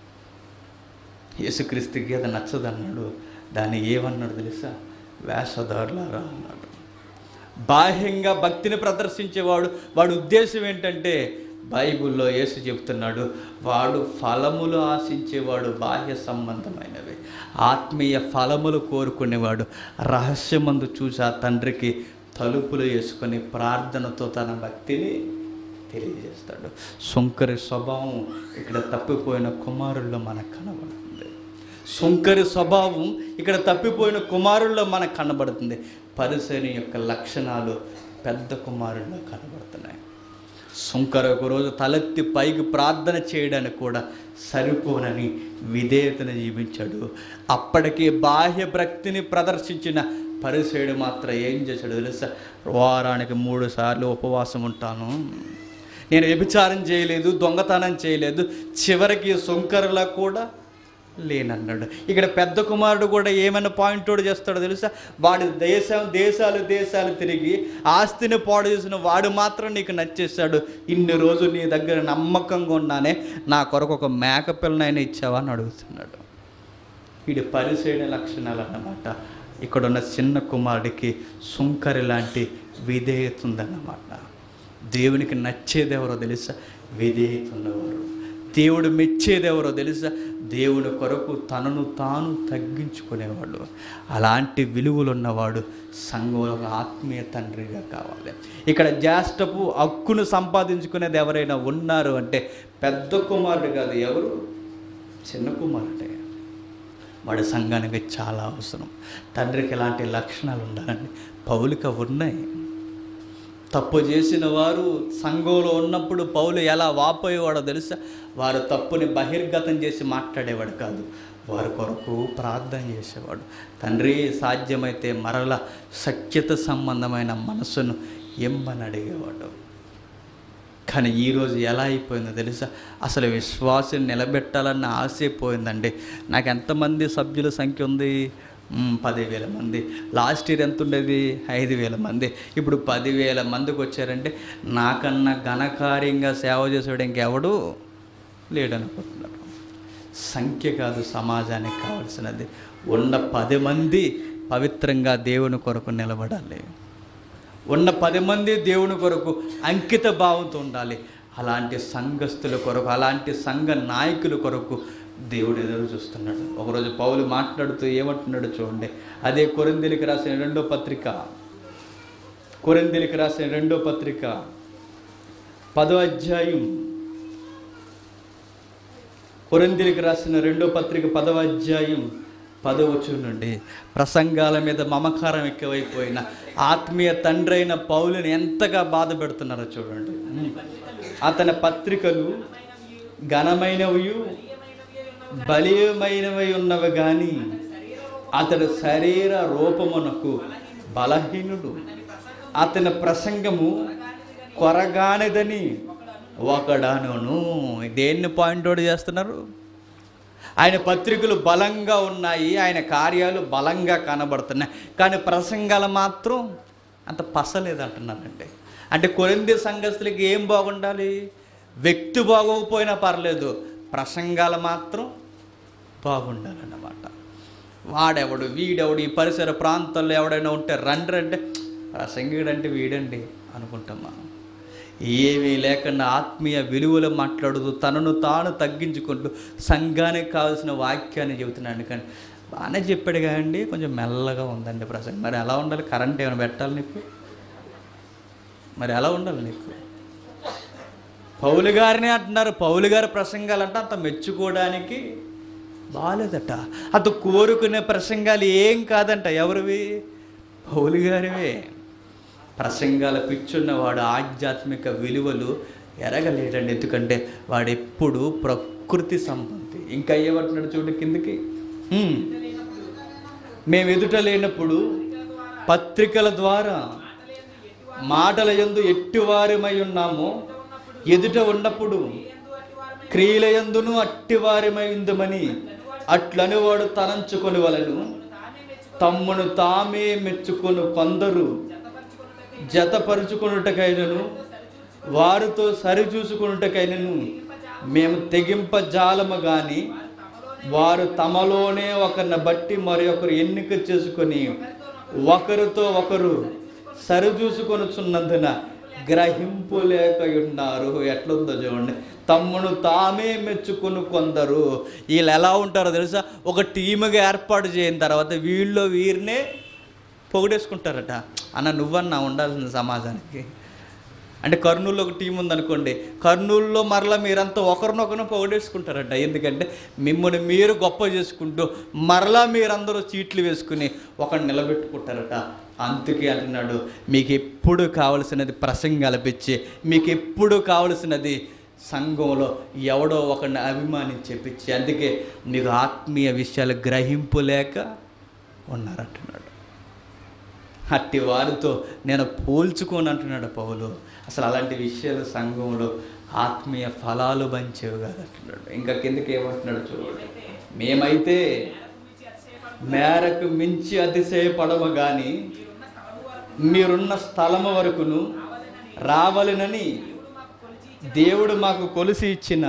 Speaker 1: యేసుక్రీస్తుకి అది నచ్చదన్నాడు దాన్ని ఏమన్నాడు తెలుసా వేషధారులారా అన్నాడు బాహ్యంగా భక్తిని ప్రదర్శించేవాడు వాడి ఉద్దేశం ఏంటంటే బైబిల్లో యేసు చెప్తున్నాడు వాడు ఫలములు ఆశించేవాడు బాహ్య సంబంధమైనవి ఆత్మీయ ఫలములు కోరుకునేవాడు రహస్యమందు చూసి ఆ తండ్రికి తలుపులు వేసుకొని ప్రార్థనతో తన భక్తిని తెలియజేస్తాడు సుంకరి స్వభావం ఇక్కడ తప్పిపోయిన కుమారుల్లో మనకు కనబడుతుంది సుంకరి స్వభావం ఇక్కడ తప్పిపోయిన కుమారుల్లో మనకు కనబడుతుంది పరిసరి యొక్క లక్షణాలు పెద్ద కుమారుల్లో కనబడుతున్నాయి సుంకర ఒకరోజు తలెత్తి పైకి ప్రార్థన చేయడానికి కూడా సరిపోనని విధేయతను జీవించాడు అప్పటికే బాహ్య భక్తిని ప్రదర్శించిన పరిసేయుడు మాత్రం ఏం చేశాడు తెలుసా వారానికి మూడు సార్లు ఉపవాసం ఉంటాను నేను వ్యభిచారం చేయలేదు దొంగతనం చేయలేదు చివరికి సుంకరులా కూడా లేనన్నాడు ఇక్కడ పెద్ద కుమారుడు కూడా ఏమైనా పాయింట్ అవుట్ చేస్తాడో తెలుసా వాడి దేశం దేశాలు దేశాలు తిరిగి ఆస్తిని పాడు చేసిన వాడు మాత్రం నీకు నచ్చేసాడు ఇన్ని రోజులు నీ దగ్గర నమ్మకంగా ఉన్నానే నా కొరకు ఒక మేక పిల్లనైనా ఇచ్చావా అని అడుగుతున్నాడు వీడి పరిశీలన లక్షణాలు అన్నమాట ఇక్కడున్న చిన్న కుమారుడికి సుంకరి లాంటి విధేయత ఉందన్నమాట దేవునికి నచ్చేది ఎవరో తెలుసా విధేయత ఉన్నవారు దేవుడు మెచ్చేది ఎవరో తెలుసా దేవుని కొరకు తనను తాను తగ్గించుకునేవాడు అలాంటి విలువలు ఉన్నవాడు సంఘంలో ఒక ఆత్మీయ తండ్రిగా కావాలి ఇక్కడ జ్యేష్ఠపు హక్కును సంపాదించుకునేది ఎవరైనా ఉన్నారు అంటే పెద్ద కుమారుడు కాదు ఎవరు చిన్న కుమారుడే వాడి సంఘానికి చాలా అవసరం తండ్రికి ఎలాంటి లక్షణాలు ఉండాలండి పౌలిక ఉన్నాయి తప్పు చేసిన వారు సంఘంలో ఉన్నప్పుడు పౌలు ఎలా వాపోయేవాడో తెలుసా వారు తప్పుని బహిర్గతం చేసి మాట్లాడేవాడు కాదు వారి కొరకు ప్రార్థన చేసేవాడు తండ్రి సాధ్యమైతే మరల సఖ్యత సంబంధమైన మనసును ఎమ్మని అడిగేవాడు కానీ ఈరోజు ఎలా అయిపోయిందో తెలుసా అసలు విశ్వాసం నిలబెట్టాలన్న ఆశ పోయిందండి నాకు ఎంతమంది సభ్యుల సంఖ్య ఉంది మ్మ్, పదివేల మంది లాస్ట్ ఇయర్ ఎంత ఉండేది ఐదు వేల మంది ఇప్పుడు పదివేల మందికి వచ్చారంటే నాకన్నా ఘనకార్యంగా సేవ చేసేవాడు ఇంకెవడు లేడనుకుంటున్నారు సంఖ్య కాదు సమాజానికి కావాల్సినది ఉన్న పది మంది పవిత్రంగా దేవుని కొరకు నిలబడాలి ఉన్న పది మంది దేవుని కొరకు అంకిత భావంతో ఉండాలి అలాంటి సంఘస్థుల కొరకు అలాంటి సంఘ నాయకుల కొరకు దేవుడు ఎదురు చూస్తున్నాడు ఒకరోజు పౌలు మాట్లాడుతూ ఏమంటున్నాడు చూడండి అదే కొరిందెలికి రాసిన రెండో పత్రిక కొరిందెలికి రాసిన రెండో పత్రిక పదో అధ్యాయం కొరిందెలికి రాసిన రెండో పత్రిక పదవ అధ్యాయం పదవచ్చు నుండి ప్రసంగాల మీద మమకారం ఎక్కువైపోయిన ఆత్మీయ తండ్రి అయిన పౌలుని ఎంతగా బాధ పెడుతున్నారో చూడండి అతని పత్రికలు ఘనమైనవి బలీయమైనవి ఉన్నవి కానీ అతడు శరీర రూపమునకు బలహీనుడు అతని ప్రసంగము కొరగానిదని ఒకడాను దేన్ని పాయింట్ అవుట్ చేస్తున్నారు ఆయన పత్రికలు బలంగా ఉన్నాయి ఆయన కార్యాలు బలంగా కనబడుతున్నాయి కానీ ప్రసంగాలు మాత్రం అంత పసలేదు అంటున్నారండి అంటే కొరింది సంఘస్థులకి ఏం బాగుండాలి వ్యక్తి బాగోకపోయినా పర్లేదు ప్రసంగాలు మాత్రం బాగుండాలన్నమాట వాడెవడు వీడెవడు ఈ పరిసర ప్రాంతాల్లో ఎవడైనా ఉంటే రండి అంటే ప్రసంగిడు అంటే వీడండి అనుకుంటాం మనం ఏమీ లేకుండా ఆత్మీయ విలువలు మాట్లాడుతూ తనను తాను తగ్గించుకుంటూ సంఘానికి కావాల్సిన వాక్యాన్ని చెబుతున్నాడు కానీ బాగానే చెప్పాడు కదండి కొంచెం మెల్లగా ఉందండి ప్రసంగం మరి ఎలా ఉండాలి కరెంట్ ఏమైనా పెట్టాలి నీకు మరి ఎలా ఉండాలి నీకు పౌలు గారిని అంటున్నారు పౌలు గారి ప్రసంగాలంటే అంత మెచ్చుకోవడానికి బాగాలేదట అంత కోరుకునే ప్రసంగాలు ఏం కాదంట ఎవరివి పౌలు గారివే ప్రసంగాల పిచ్చున్నవాడు ఆధ్యాత్మిక విలువలు ఎరగలేడండి ఎందుకంటే వాడు ఎప్పుడు ప్రకృతి సంబంధి ఇంకా ఏమంటున్నాడు చూడు కిందకి హ్మ్. మేము ఎదుట లేనప్పుడు పత్రికల ద్వారా మాటల యందు ఎట్టివారమై ఉన్నాము ఎదుట ఉన్నప్పుడు క్రియల యందును అట్టివారమై ఉందమని అట్లను వాడు తలంచుకొని వలను తమ్మును తామే మెచ్చుకొని కొందరు జతపరుచుకున్నటకైనను వారితో సరిచూసుకున్నటకైనను మేము తెగింప జాలము గాని వారు తమలోనే ఒకరిని బట్టి మరి ఒకరు ఎన్నిక చేసుకొని ఒకరితో ఒకరు సరిచూసుకొనుచున్నందున గ్రహింపు లేక ఉన్నారు ఎట్లుందో చూడండి తమ్మును తామే మెచ్చుకుని కొందరు వీళ్ళు ఎలా ఉంటారో తెలుసా ఒక టీముగా ఏర్పాటు చేయని తర్వాత వీళ్ళు వీరినే పొగిడేసుకుంటారట అన్న నువ్వన్నా ఉండాల్సిన సమాజానికి అంటే కర్నూలులో ఒక టీం ఉందనుకోండి కర్నూలులో మరలా మీరంతా ఒకరినొకరు పొగడేసుకుంటారట ఎందుకంటే మిమ్మల్ని మీరు గొప్ప చేసుకుంటూ మరలా మీరందరూ చీట్లు వేసుకుని ఒకరిని నిలబెట్టుకుంటారట అందుకే అంటున్నాడు మీకు ఎప్పుడు కావలసినది ప్రసంగాలు పిచ్చి మీకు ఎప్పుడు కావలసినది సంఘంలో ఎవడో ఒకరిని అభిమానించే పిచ్చి అందుకే మీకు ఆత్మీయ విషయాలు గ్రహింపు లేక ఉన్నారంటున్నాడు అట్టి వారితో నేను పోల్చుకోను అంటున్నాడు పౌలు అసలు అలాంటి విషయాలు సంఘంలో ఆత్మీయ ఫలాలు పంచేవి కాదు అంటున్నాడు ఇంకా కిందకి ఏమంటున్నాడు చూడండి మేమైతే మేరకు మించి అతిశయపడము కానీ మీరున్న స్థలము వరకును రావాలనని దేవుడు మాకు కొలిసి ఇచ్చిన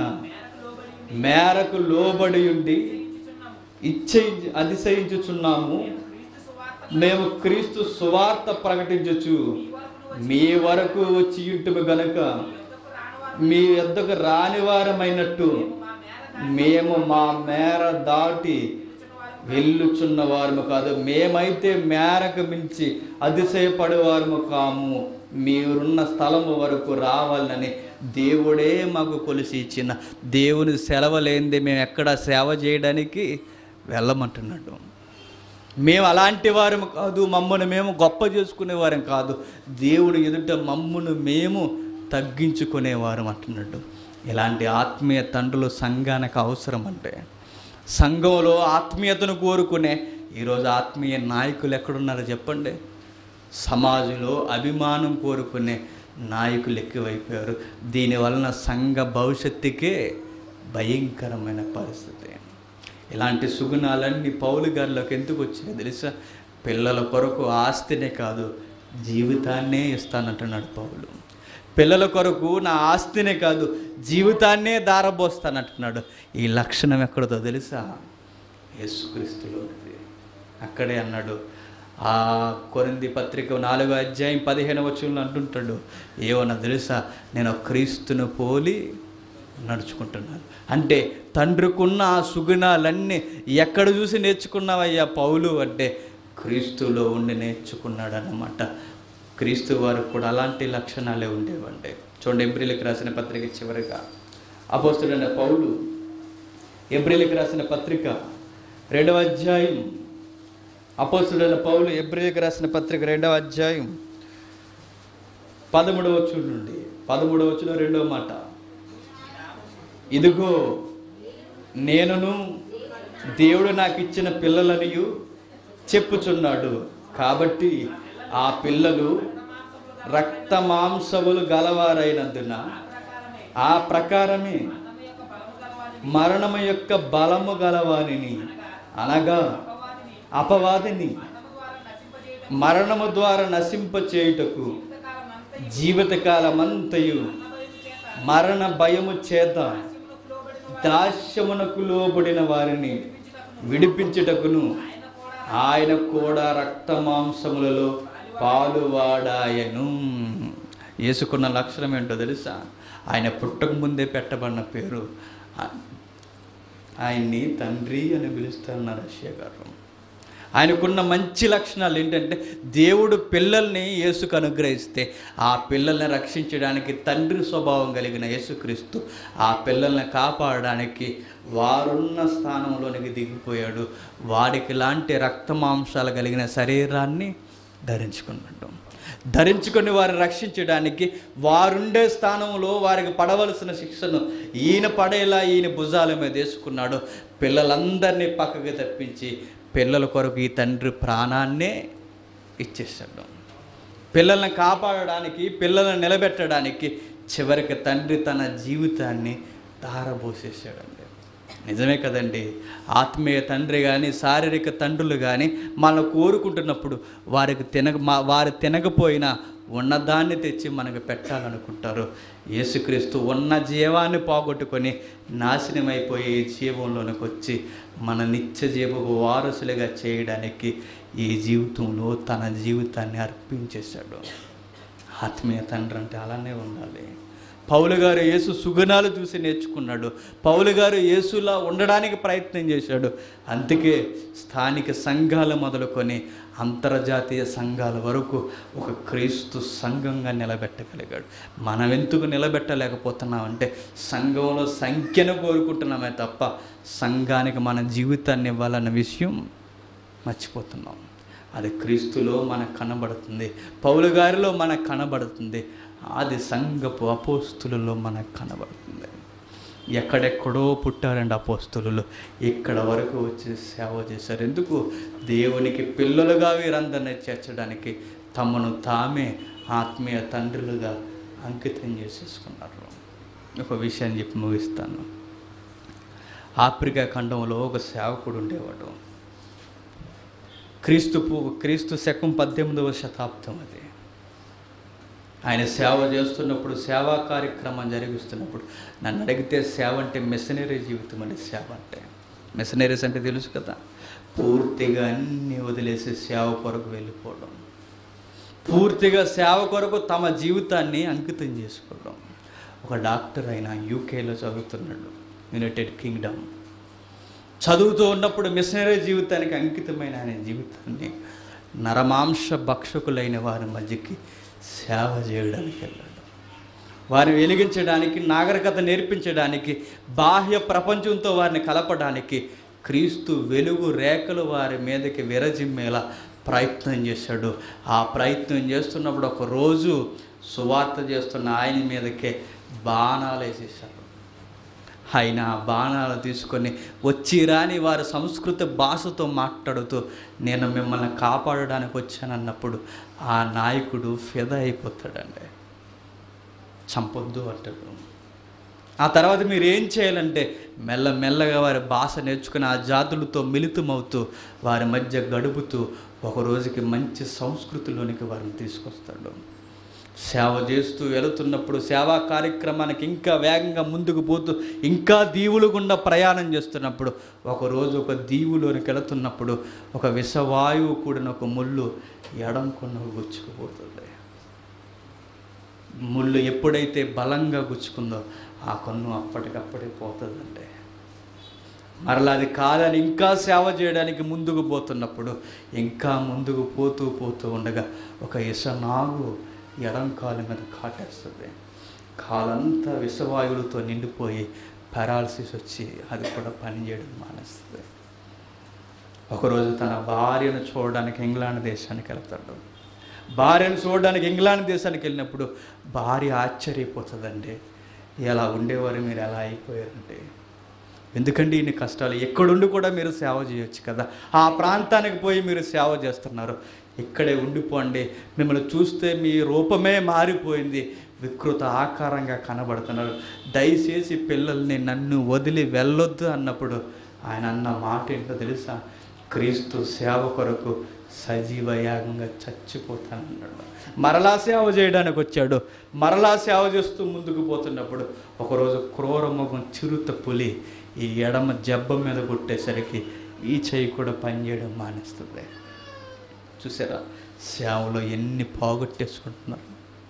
Speaker 1: మేరకు లోబడి ఉండి ఇచ్చే అతిశయించుచున్నాము మేము క్రీస్తు సువార్త ప్రకటించచ్చు మీ వరకు వచ్చి ఉంటుము గనుక మీ వద్దకు రాని వారమైనట్టు మేము మా మేర దాటి వెళ్ళుచున్న వారము కాదు మేమైతే మేరకు మించి అతిశయపడేవారము కాము మీరున్న స్థలము వరకు రావాలని దేవుడే మాకు కొలిసి ఇచ్చిన దేవుని సెలవు లేనిదే మేము ఎక్కడ సేవ చేయడానికి వెళ్ళమంటున్నాడు మేము అలాంటి వారం కాదు మమ్మల్ని మేము గొప్ప చేసుకునేవారం కాదు దేవుడు ఎదుట మమ్మును మేము తగ్గించుకునేవారం అంటున్నాడు ఇలాంటి ఆత్మీయ తండ్రులు సంఘానికి అవసరం అంటే సంఘంలో ఆత్మీయతను కోరుకునే ఈరోజు ఆత్మీయ నాయకులు ఎక్కడున్నారో చెప్పండి సమాజంలో అభిమానం కోరుకునే నాయకులు ఎక్కువైపోయారు దీనివలన సంఘ భవిష్యత్తుకే భయంకరమైన పరిస్థితి ఇలాంటి సుగుణాలన్నీ పౌలు గారిలోకి ఎందుకు వచ్చాయో తెలుసా పిల్లల కొరకు ఆస్తినే కాదు జీవితాన్నే ఇస్తానంటున్నాడు పౌలు పిల్లల కొరకు నా ఆస్తినే కాదు జీవితాన్నే దారబోస్తానంటున్నాడు ఈ లక్షణం ఎక్కడదో తెలుసా యేసుక్రీస్తులో ఉంది అక్కడే అన్నాడు ఆ కొరింది పత్రిక నాలుగో అధ్యాయం పదిహేను వచ్చంలో అంటుంటాడు ఏమన్నా తెలుసా నేను క్రీస్తును పోలి నడుచుకుంటున్నాను అంటే తండ్రికున్న ఆ సుగుణాలన్నీ ఎక్కడ చూసి నేర్చుకున్నావయ్యా పౌలు అంటే క్రీస్తులో ఉండి నేర్చుకున్నాడు అన్నమాట క్రీస్తు వారు కూడా అలాంటి లక్షణాలే ఉండేవండి చూడండి ఎబ్రిల్కి రాసిన పత్రిక చివరిగా అపోస్తుడైన పౌలు ఎబ్రిల్కి రాసిన పత్రిక రెండవ అధ్యాయం అపోస్తుడైన పౌలు ఎబ్రిల్కి రాసిన పత్రిక రెండవ అధ్యాయం పదమూడవ వచ్చుడు నుండి పదమూడవ వచ్చిన రెండవ మాట ఇదిగో నేనును దేవుడు నాకు ఇచ్చిన పిల్లలనియు చెప్పుచున్నాడు కాబట్టి ఆ పిల్లలు రక్త మాంసములు గలవారైనందున ఆ ప్రకారమే మరణము యొక్క బలము గలవానిని అనగా అపవాదిని మరణము ద్వారా నశింప చేయుటకు జీవితకాలమంతయు మరణ భయము చేత దాస్యమునకు లోబడిన వారిని విడిపించుటకును ఆయన కూడా రక్త మాంసములలో పాలువాడాయను యేసుకున్న లక్షణం ఏంటో తెలుసా ఆయన పుట్టక ముందే పెట్టబడిన పేరు ఆ- ఆయన్ని తండ్రి అని పిలుస్తున్నారు రష్యా గారు ఆయనకున్న మంచి లక్షణాలు ఏంటంటే దేవుడు పిల్లల్ని యేసుకు అనుగ్రహిస్తే ఆ పిల్లల్ని రక్షించడానికి తండ్రి స్వభావం కలిగిన యేసుక్రీస్తు ఆ పిల్లల్ని కాపాడడానికి వారున్న స్థానంలోనికి దిగిపోయాడు వాడికి లాంటి రక్త మాంసాలు కలిగిన శరీరాన్ని ధరించుకున్నాడు ధరించుకొని వారిని రక్షించడానికి వారుండే స్థానంలో వారికి పడవలసిన శిక్షను ఈయన పడేలా ఈయన భుజాల మీద వేసుకున్నాడు పిల్లలందరినీ పక్కకి తప్పించి పిల్లల కొరకు ఈ తండ్రి ప్రాణాన్నే ఇచ్చేసాడు పిల్లల్ని కాపాడడానికి పిల్లల్ని నిలబెట్టడానికి చివరికి తండ్రి తన జీవితాన్ని ధారబోసేసాడండి నిజమే కదండి ఆత్మీయ తండ్రి కానీ శారీరక తండ్రులు కానీ మనం కోరుకుంటున్నప్పుడు వారికి తినక మా వారు తినకపోయినా ఉన్నదాన్ని తెచ్చి మనకు పెట్టాలనుకుంటారు యేసుక్రీస్తు ఉన్న జీవాన్ని పోగొట్టుకొని నాశనమైపోయే ఈ జీవంలోనికి వచ్చి మన నిత్య జీవకు వారసులుగా చేయడానికి ఈ జీవితంలో తన జీవితాన్ని అర్పించేశాడు ఆత్మీయ తండ్రి అంటే అలానే ఉండాలి పౌలు గారు యేసు సుగుణాలు చూసి నేర్చుకున్నాడు పౌలు గారు యేసులా ఉండడానికి ప్రయత్నం చేశాడు అందుకే స్థానిక సంఘాలు మొదలుకొని అంతర్జాతీయ సంఘాల వరకు ఒక క్రీస్తు సంఘంగా నిలబెట్టగలిగాడు మనం ఎందుకు నిలబెట్టలేకపోతున్నామంటే సంఘంలో సంఖ్యను కోరుకుంటున్నామే తప్ప సంఘానికి మన జీవితాన్ని ఇవ్వాలన్న విషయం మర్చిపోతున్నాం అది క్రీస్తులో మనకు కనబడుతుంది పౌలు గారిలో మనకు కనబడుతుంది అది సంఘపు అపోస్తులలో మనకు కనబడుతుంది ఎక్కడెక్కడో పుట్టారండి అపోస్తులు ఇక్కడ వరకు వచ్చి సేవ చేశారు ఎందుకు దేవునికి పిల్లలుగా వీరందరినీ చేర్చడానికి తమను తామే ఆత్మీయ తండ్రులుగా అంకితం చేసేసుకున్నారు ఒక విషయం చెప్పి ముగిస్తాను ఆఫ్రికా ఖండంలో ఒక సేవకుడు ఉండేవాడు క్రీస్తు పు- క్రీస్తు శకం పద్దెనిమిదవ శతాబ్దం అది ఆయన సేవ చేస్తున్నప్పుడు సేవా కార్యక్రమం జరిగిస్తున్నప్పుడు నన్ను అడిగితే సేవ అంటే మిషనరీ జీవితం అంటే సేవ అంటే మిషనరీస్ అంటే తెలుసు కదా పూర్తిగా అన్నీ వదిలేసి సేవ కొరకు వెళ్ళిపోవడం పూర్తిగా సేవ కొరకు తమ జీవితాన్ని అంకితం చేసుకోవడం ఒక డాక్టర్ అయిన యూకేలో చదువుతున్నాడు యునైటెడ్ కింగ్డమ్ చదువుతూ ఉన్నప్పుడు మిషనరీ జీవితానికి అంకితమైన ఆయన జీవితాన్ని నరమాంస భక్షకులైన వారి మధ్యకి సేవ చేయడానికి వెళ్ళాడు వారిని వెలిగించడానికి నాగరికత నేర్పించడానికి బాహ్య ప్రపంచంతో వారిని కలపడానికి క్రీస్తు వెలుగు రేఖలు వారి మీదకి విరజిమ్మేలా ప్రయత్నం చేశాడు ఆ ప్రయత్నం చేస్తున్నప్పుడు ఒక రోజు సువార్త చేస్తున్న ఆయన మీదకే బాణాలు వేసేసాడు ఆయన ఆ బాణాలు తీసుకొని వచ్చి రాని వారి సంస్కృత భాషతో మాట్లాడుతూ నేను మిమ్మల్ని కాపాడడానికి వచ్చానన్నప్పుడు ఆ నాయకుడు ఫిదా అయిపోతాడండి చంపొద్దు అంటాడు ఆ తర్వాత మీరు ఏం చేయాలంటే మెల్ల మెల్లగా వారి భాష నేర్చుకుని ఆ జాతులతో మిళితమవుతూ వారి మధ్య గడుపుతూ ఒక రోజుకి మంచి సంస్కృతిలోనికి వారిని తీసుకొస్తాడు సేవ చేస్తూ వెళుతున్నప్పుడు సేవా కార్యక్రమానికి ఇంకా వేగంగా ముందుకు పోతూ ఇంకా దీవులు గుండా ప్రయాణం చేస్తున్నప్పుడు ఒకరోజు ఒక దీవులోనికి వెళుతున్నప్పుడు ఒక విషవాయువు కూడిన ఒక ముళ్ళు ఎడం కొన్న గుచ్చుకుపోతుంది ముళ్ళు ఎప్పుడైతే బలంగా గుచ్చుకుందో ఆ కన్ను అప్పటికప్పుడే పోతుందండి మరలా అది కాదని ఇంకా సేవ చేయడానికి ముందుకు పోతున్నప్పుడు ఇంకా ముందుకు పోతూ పోతూ ఉండగా ఒక ఇసనాగు ఎడం కాలు మీద కాటేస్తుంది కాలంతా విషవాయువులతో నిండిపోయి పెరాలసిస్ వచ్చి అది కూడా పనిచేయడం మానేస్తుంది ఒకరోజు తన భార్యను చూడడానికి ఇంగ్లాండ్ దేశానికి వెళ్తాడు భార్యను చూడడానికి ఇంగ్లాండ్ దేశానికి వెళ్ళినప్పుడు భార్య ఆశ్చర్యపోతుందండి ఎలా ఉండేవారు మీరు ఎలా అయిపోయారంటే ఎందుకంటే ఇన్ని కష్టాలు ఎక్కడుండి కూడా మీరు సేవ చేయొచ్చు కదా ఆ ప్రాంతానికి పోయి మీరు సేవ చేస్తున్నారు ఇక్కడే ఉండిపోండి మిమ్మల్ని చూస్తే మీ రూపమే మారిపోయింది వికృత ఆకారంగా కనబడుతున్నారు దయచేసి పిల్లల్ని నన్ను వదిలి వెళ్ళొద్దు అన్నప్పుడు ఆయన అన్న మాట ఏంటో తెలుసా క్రీస్తు సేవ కొరకు సజీవ యాగంగా చచ్చిపోతానన్నాడు మరలా సేవ చేయడానికి వచ్చాడు మరలా సేవ చేస్తూ ముందుకు పోతున్నప్పుడు ఒకరోజు క్రూరముఖం చిరుత పులి ఈ ఎడమ జబ్బ మీద కొట్టేసరికి ఈ చెయ్యి కూడా పనిచేయడం మానేస్తుంది చూసారా సేవలో ఎన్ని పోగొట్టేసుకుంటున్నారు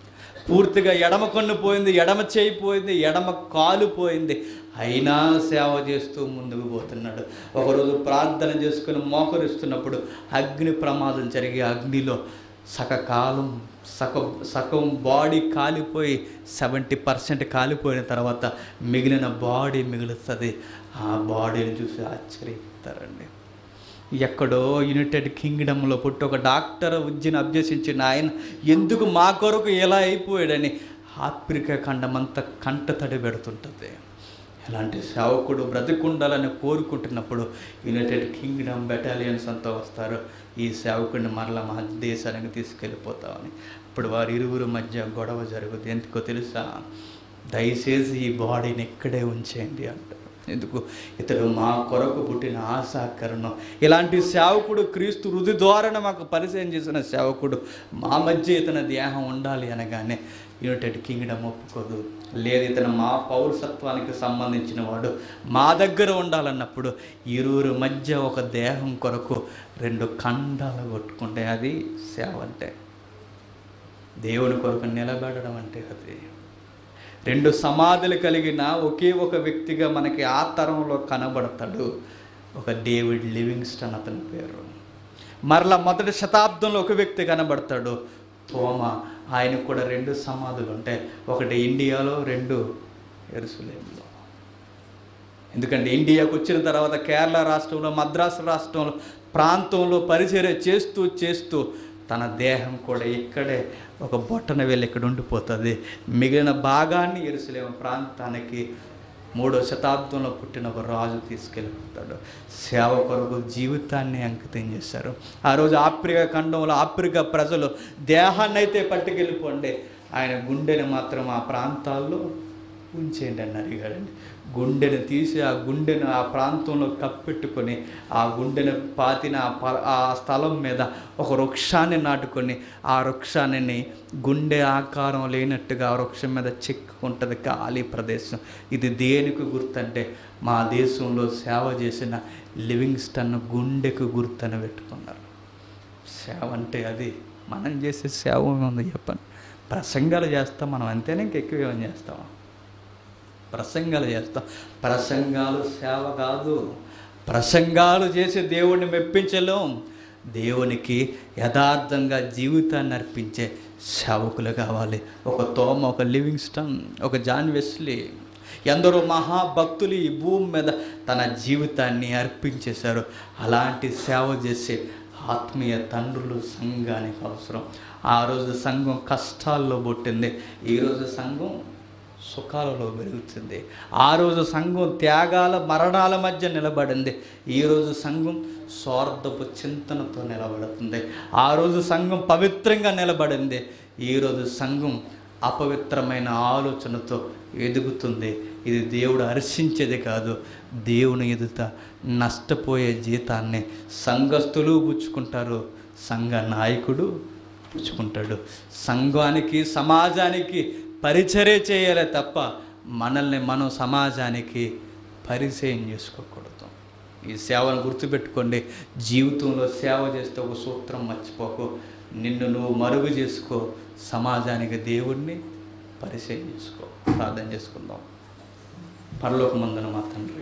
Speaker 1: పూర్తిగా ఎడమ కన్ను పోయింది ఎడమ చేయి పోయింది ఎడమ కాలు పోయింది అయినా సేవ చేస్తూ ముందుకు పోతున్నాడు ఒకరోజు ప్రార్థన చేసుకుని మోకరిస్తున్నప్పుడు అగ్ని ప్రమాదం జరిగి అగ్నిలో సగకాలం సగం సగం బాడీ కాలిపోయి సెవెంటీ పర్సెంట్ కాలిపోయిన తర్వాత మిగిలిన బాడీ మిగులుతుంది ఆ బాడీని చూసి ఆశ్చర్యపోతారండి ఎక్కడో యునైటెడ్ కింగ్డమ్లో పుట్టి ఒక డాక్టర్ విద్యను అభ్యసించిన ఆయన ఎందుకు మా కొరకు ఎలా అయిపోయాడని ఆఫ్రికా ఖండమంతా కంట తడి పెడుతుంటుంది ఇలాంటి సేవకుడు బ్రతికుండాలని కోరుకుంటున్నప్పుడు యునైటెడ్ కింగ్డమ్ బెటాలియన్స్ అంతా వస్తారు ఈ సేవకుడిని మరలా మా దేశానికి తీసుకెళ్ళిపోతామని ఇప్పుడు వారి ఇరువురు మధ్య గొడవ జరుగుతుంది ఎందుకో తెలుసా దయచేసి ఈ బాడీని ఇక్కడే ఉంచేయండి అంటారు ఎందుకు ఇతడు మా కొరకు పుట్టిన ఆశాకరణం ఇలాంటి సేవకుడు క్రీస్తు రుది ద్వారా మాకు పరిచయం చేసిన సేవకుడు మా మధ్య ఇతని దేహం ఉండాలి అనగానే యునైటెడ్ కింగ్డమ్ ఒప్పుకోదు లేదు ఇతను మా పౌరసత్వానికి సంబంధించిన వాడు మా దగ్గర ఉండాలన్నప్పుడు ఇరువురు మధ్య ఒక దేహం కొరకు రెండు ఖండాలు కొట్టుకుంటే అది సేవ అంటే దేవుని కొరకు నిలబెట్టడం అంటే అది రెండు సమాధులు కలిగిన ఒకే ఒక వ్యక్తిగా మనకి ఆ తరంలో కనబడతాడు ఒక డేవిడ్ లివింగ్స్టన్ అతని పేరు మరలా మొదటి శతాబ్దంలో ఒక వ్యక్తి కనబడతాడు తోమ ఆయనకు కూడా రెండు సమాధులు ఉంటాయి ఒకటి ఇండియాలో రెండు ఎరుసలేంలో ఎందుకంటే ఇండియాకు వచ్చిన తర్వాత కేరళ రాష్ట్రంలో మద్రాసు రాష్ట్రంలో ప్రాంతంలో పరిచర్య చేస్తూ చేస్తూ తన దేహం కూడా ఇక్కడే ఒక బొట్టన వెళ్ళి ఇక్కడ ఉండిపోతుంది మిగిలిన భాగాన్ని ఎరుసలేమ ప్రాంతానికి మూడో శతాబ్దంలో పుట్టిన ఒక రాజు తీసుకెళ్ళిపోతాడు సేవ కొరకు జీవితాన్ని అంకితం చేశారు ఆ రోజు ఆఫ్రికా ఖండంలో ఆఫ్రికా ప్రజలు దేహాన్ని అయితే పట్టుకెళ్ళిపోండి ఆయన గుండెని మాత్రం ఆ ప్రాంతాల్లో ఉంచేయండి అని అడిగాడండి గుండెను తీసి ఆ గుండెను ఆ ప్రాంతంలో కప్పెట్టుకొని ఆ గుండెను పాతిన ఆ ప- ఆ స్థలం మీద ఒక వృక్షాన్ని నాటుకొని ఆ వృక్షాన్ని గుండె ఆకారం లేనట్టుగా ఆ వృక్షం మీద చెక్కుంటుంది ఖాళీ ప్రదేశం ఇది దేనికి గుర్తంటే మా దేశంలో సేవ చేసిన లివింగ్స్టన్ గుండెకు గుర్తని పెట్టుకున్నారు సేవ అంటే అది మనం చేసే సేవ ఉంది చెప్పండి ప్రసంగాలు చేస్తాం మనం అంతేనే ఇంకెక్కువ ఏమని చేస్తాం ప్రసంగాలు చేస్తాం ప్రసంగాలు సేవ కాదు ప్రసంగాలు చేసి దేవుణ్ణి మెప్పించలేం దేవునికి యథార్థంగా జీవితాన్ని అర్పించే సేవకులు కావాలి ఒక తోమ ఒక లివింగ్స్టన్ ఒక జాన్ వెస్లీ ఎందరో మహాభక్తులు ఈ భూమి మీద తన జీవితాన్ని అర్పించేశారు అలాంటి సేవ చేసే ఆత్మీయ తండ్రులు సంఘానికి అవసరం ఆ రోజు సంఘం కష్టాల్లో పుట్టింది ఈరోజు సంఘం సుఖాలలో పెరుగుతుంది ఆ రోజు సంఘం త్యాగాల మరణాల మధ్య నిలబడింది ఈరోజు సంఘం స్వార్థపు చింతనతో నిలబడుతుంది ఆ రోజు సంఘం పవిత్రంగా నిలబడింది ఈరోజు సంఘం అపవిత్రమైన ఆలోచనతో ఎదుగుతుంది ఇది దేవుడు హర్షించేది కాదు దేవుని ఎదుట నష్టపోయే జీతాన్ని సంఘస్థులు పుచ్చుకుంటారు సంఘ నాయకుడు పుచ్చుకుంటాడు సంఘానికి సమాజానికి పరిచర్య చేయాలి తప్ప మనల్ని మనం సమాజానికి పరిచయం చేసుకోకూడదు ఈ సేవను గుర్తుపెట్టుకోండి జీవితంలో సేవ చేస్తే ఒక సూత్రం మర్చిపోకు నిన్ను నువ్వు మరుగు చేసుకో సమాజానికి దేవుణ్ణి పరిచయం చేసుకో ప్రార్థన చేసుకుందాం పరలోకమందున మా తండ్రి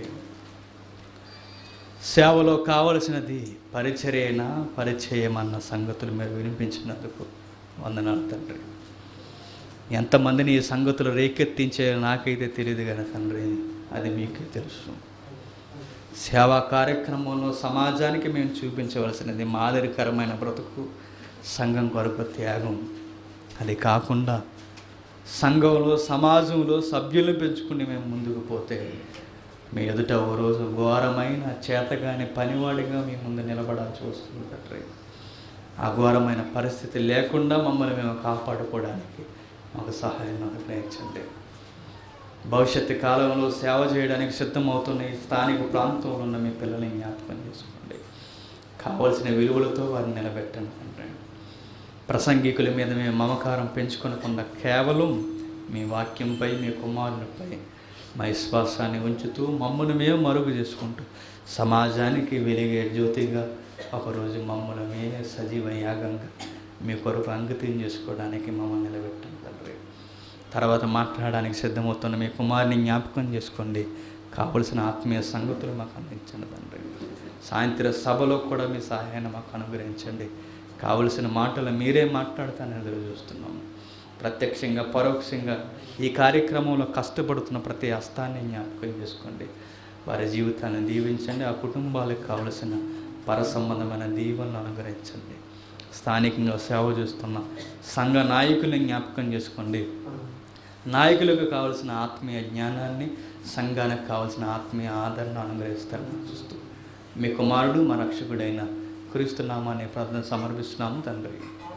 Speaker 1: సేవలో కావలసినది పరిచర్యనా పరిచయం అన్న సంగతులు మీరు వినిపించినందుకు వందనాలు తండ్రి ఎంతమందిని ఈ సంగతులు రేకెత్తించే నాకైతే తెలియదు కానీ తండ్రి అది మీకే తెలుసు సేవా కార్యక్రమంలో సమాజానికి మేము చూపించవలసినది మాదిరికరమైన బ్రతుకు సంఘం కొరకు త్యాగం అది కాకుండా సంఘంలో సమాజంలో సభ్యులను పెంచుకుని మేము ముందుకు పోతే మీ ఎదుట ఓ రోజు ఘోరమైన చేతగాని పనివాడిగా మీ ముందు నిలబడాల్సి వస్తుంది తండ్రి ఆ ఘోరమైన పరిస్థితి లేకుండా మమ్మల్ని మేము కాపాడుకోవడానికి మాకు సహాయం అనుగ్రహించండి భవిష్యత్తు కాలంలో సేవ చేయడానికి సిద్ధమవుతున్న ఈ స్థానిక ప్రాంతంలో ఉన్న మీ పిల్లల్ని జ్ఞాపకం చేసుకోండి కావలసిన విలువలతో వారిని నిలబెట్టండి తండ్రి ప్రసంగికుల మీద మేము మమకారం పెంచుకొనకుండా కేవలం మీ వాక్యంపై మీ కుమారునిపై మా విశ్వాసాన్ని ఉంచుతూ మమ్మల్ని మేము మరుగు చేసుకుంటూ సమాజానికి వెలిగే జ్యోతిగా ఒకరోజు మమ్మల్ని మేమే సజీవ యాగంగా మీ కొరకు అంకితం చేసుకోవడానికి మమ్మల్ని నిలబెట్టండి తండ్రి తర్వాత మాట్లాడడానికి సిద్ధమవుతున్న మీ కుమారుని జ్ఞాపకం చేసుకోండి కావలసిన ఆత్మీయ సంగతులు మాకు అందించండి తండ్రి సాయంత్రం సభలో కూడా మీ సహాయాన్ని మాకు అనుగ్రహించండి కావలసిన మాటలు మీరే మాట్లాడతానని ఎదురు చూస్తున్నాము ప్రత్యక్షంగా పరోక్షంగా ఈ కార్యక్రమంలో కష్టపడుతున్న ప్రతి హస్తాన్ని జ్ఞాపకం చేసుకోండి వారి జీవితాన్ని దీవించండి ఆ కుటుంబాలకు కావలసిన పర సంబంధమైన దీవెనలు అనుగ్రహించండి స్థానికంగా సేవ చేస్తున్న సంఘ నాయకుల్ని జ్ఞాపకం చేసుకోండి నాయకులకు కావలసిన ఆత్మీయ జ్ఞానాన్ని సంఘానికి కావలసిన ఆత్మీయ ఆదరణ అనుగ్రహిస్తారని చూస్తూ మీ కుమారుడు మా రక్షకుడైన క్రీస్తు నామాన్ని ప్రార్థన సమర్పిస్తున్నాము తండ్రి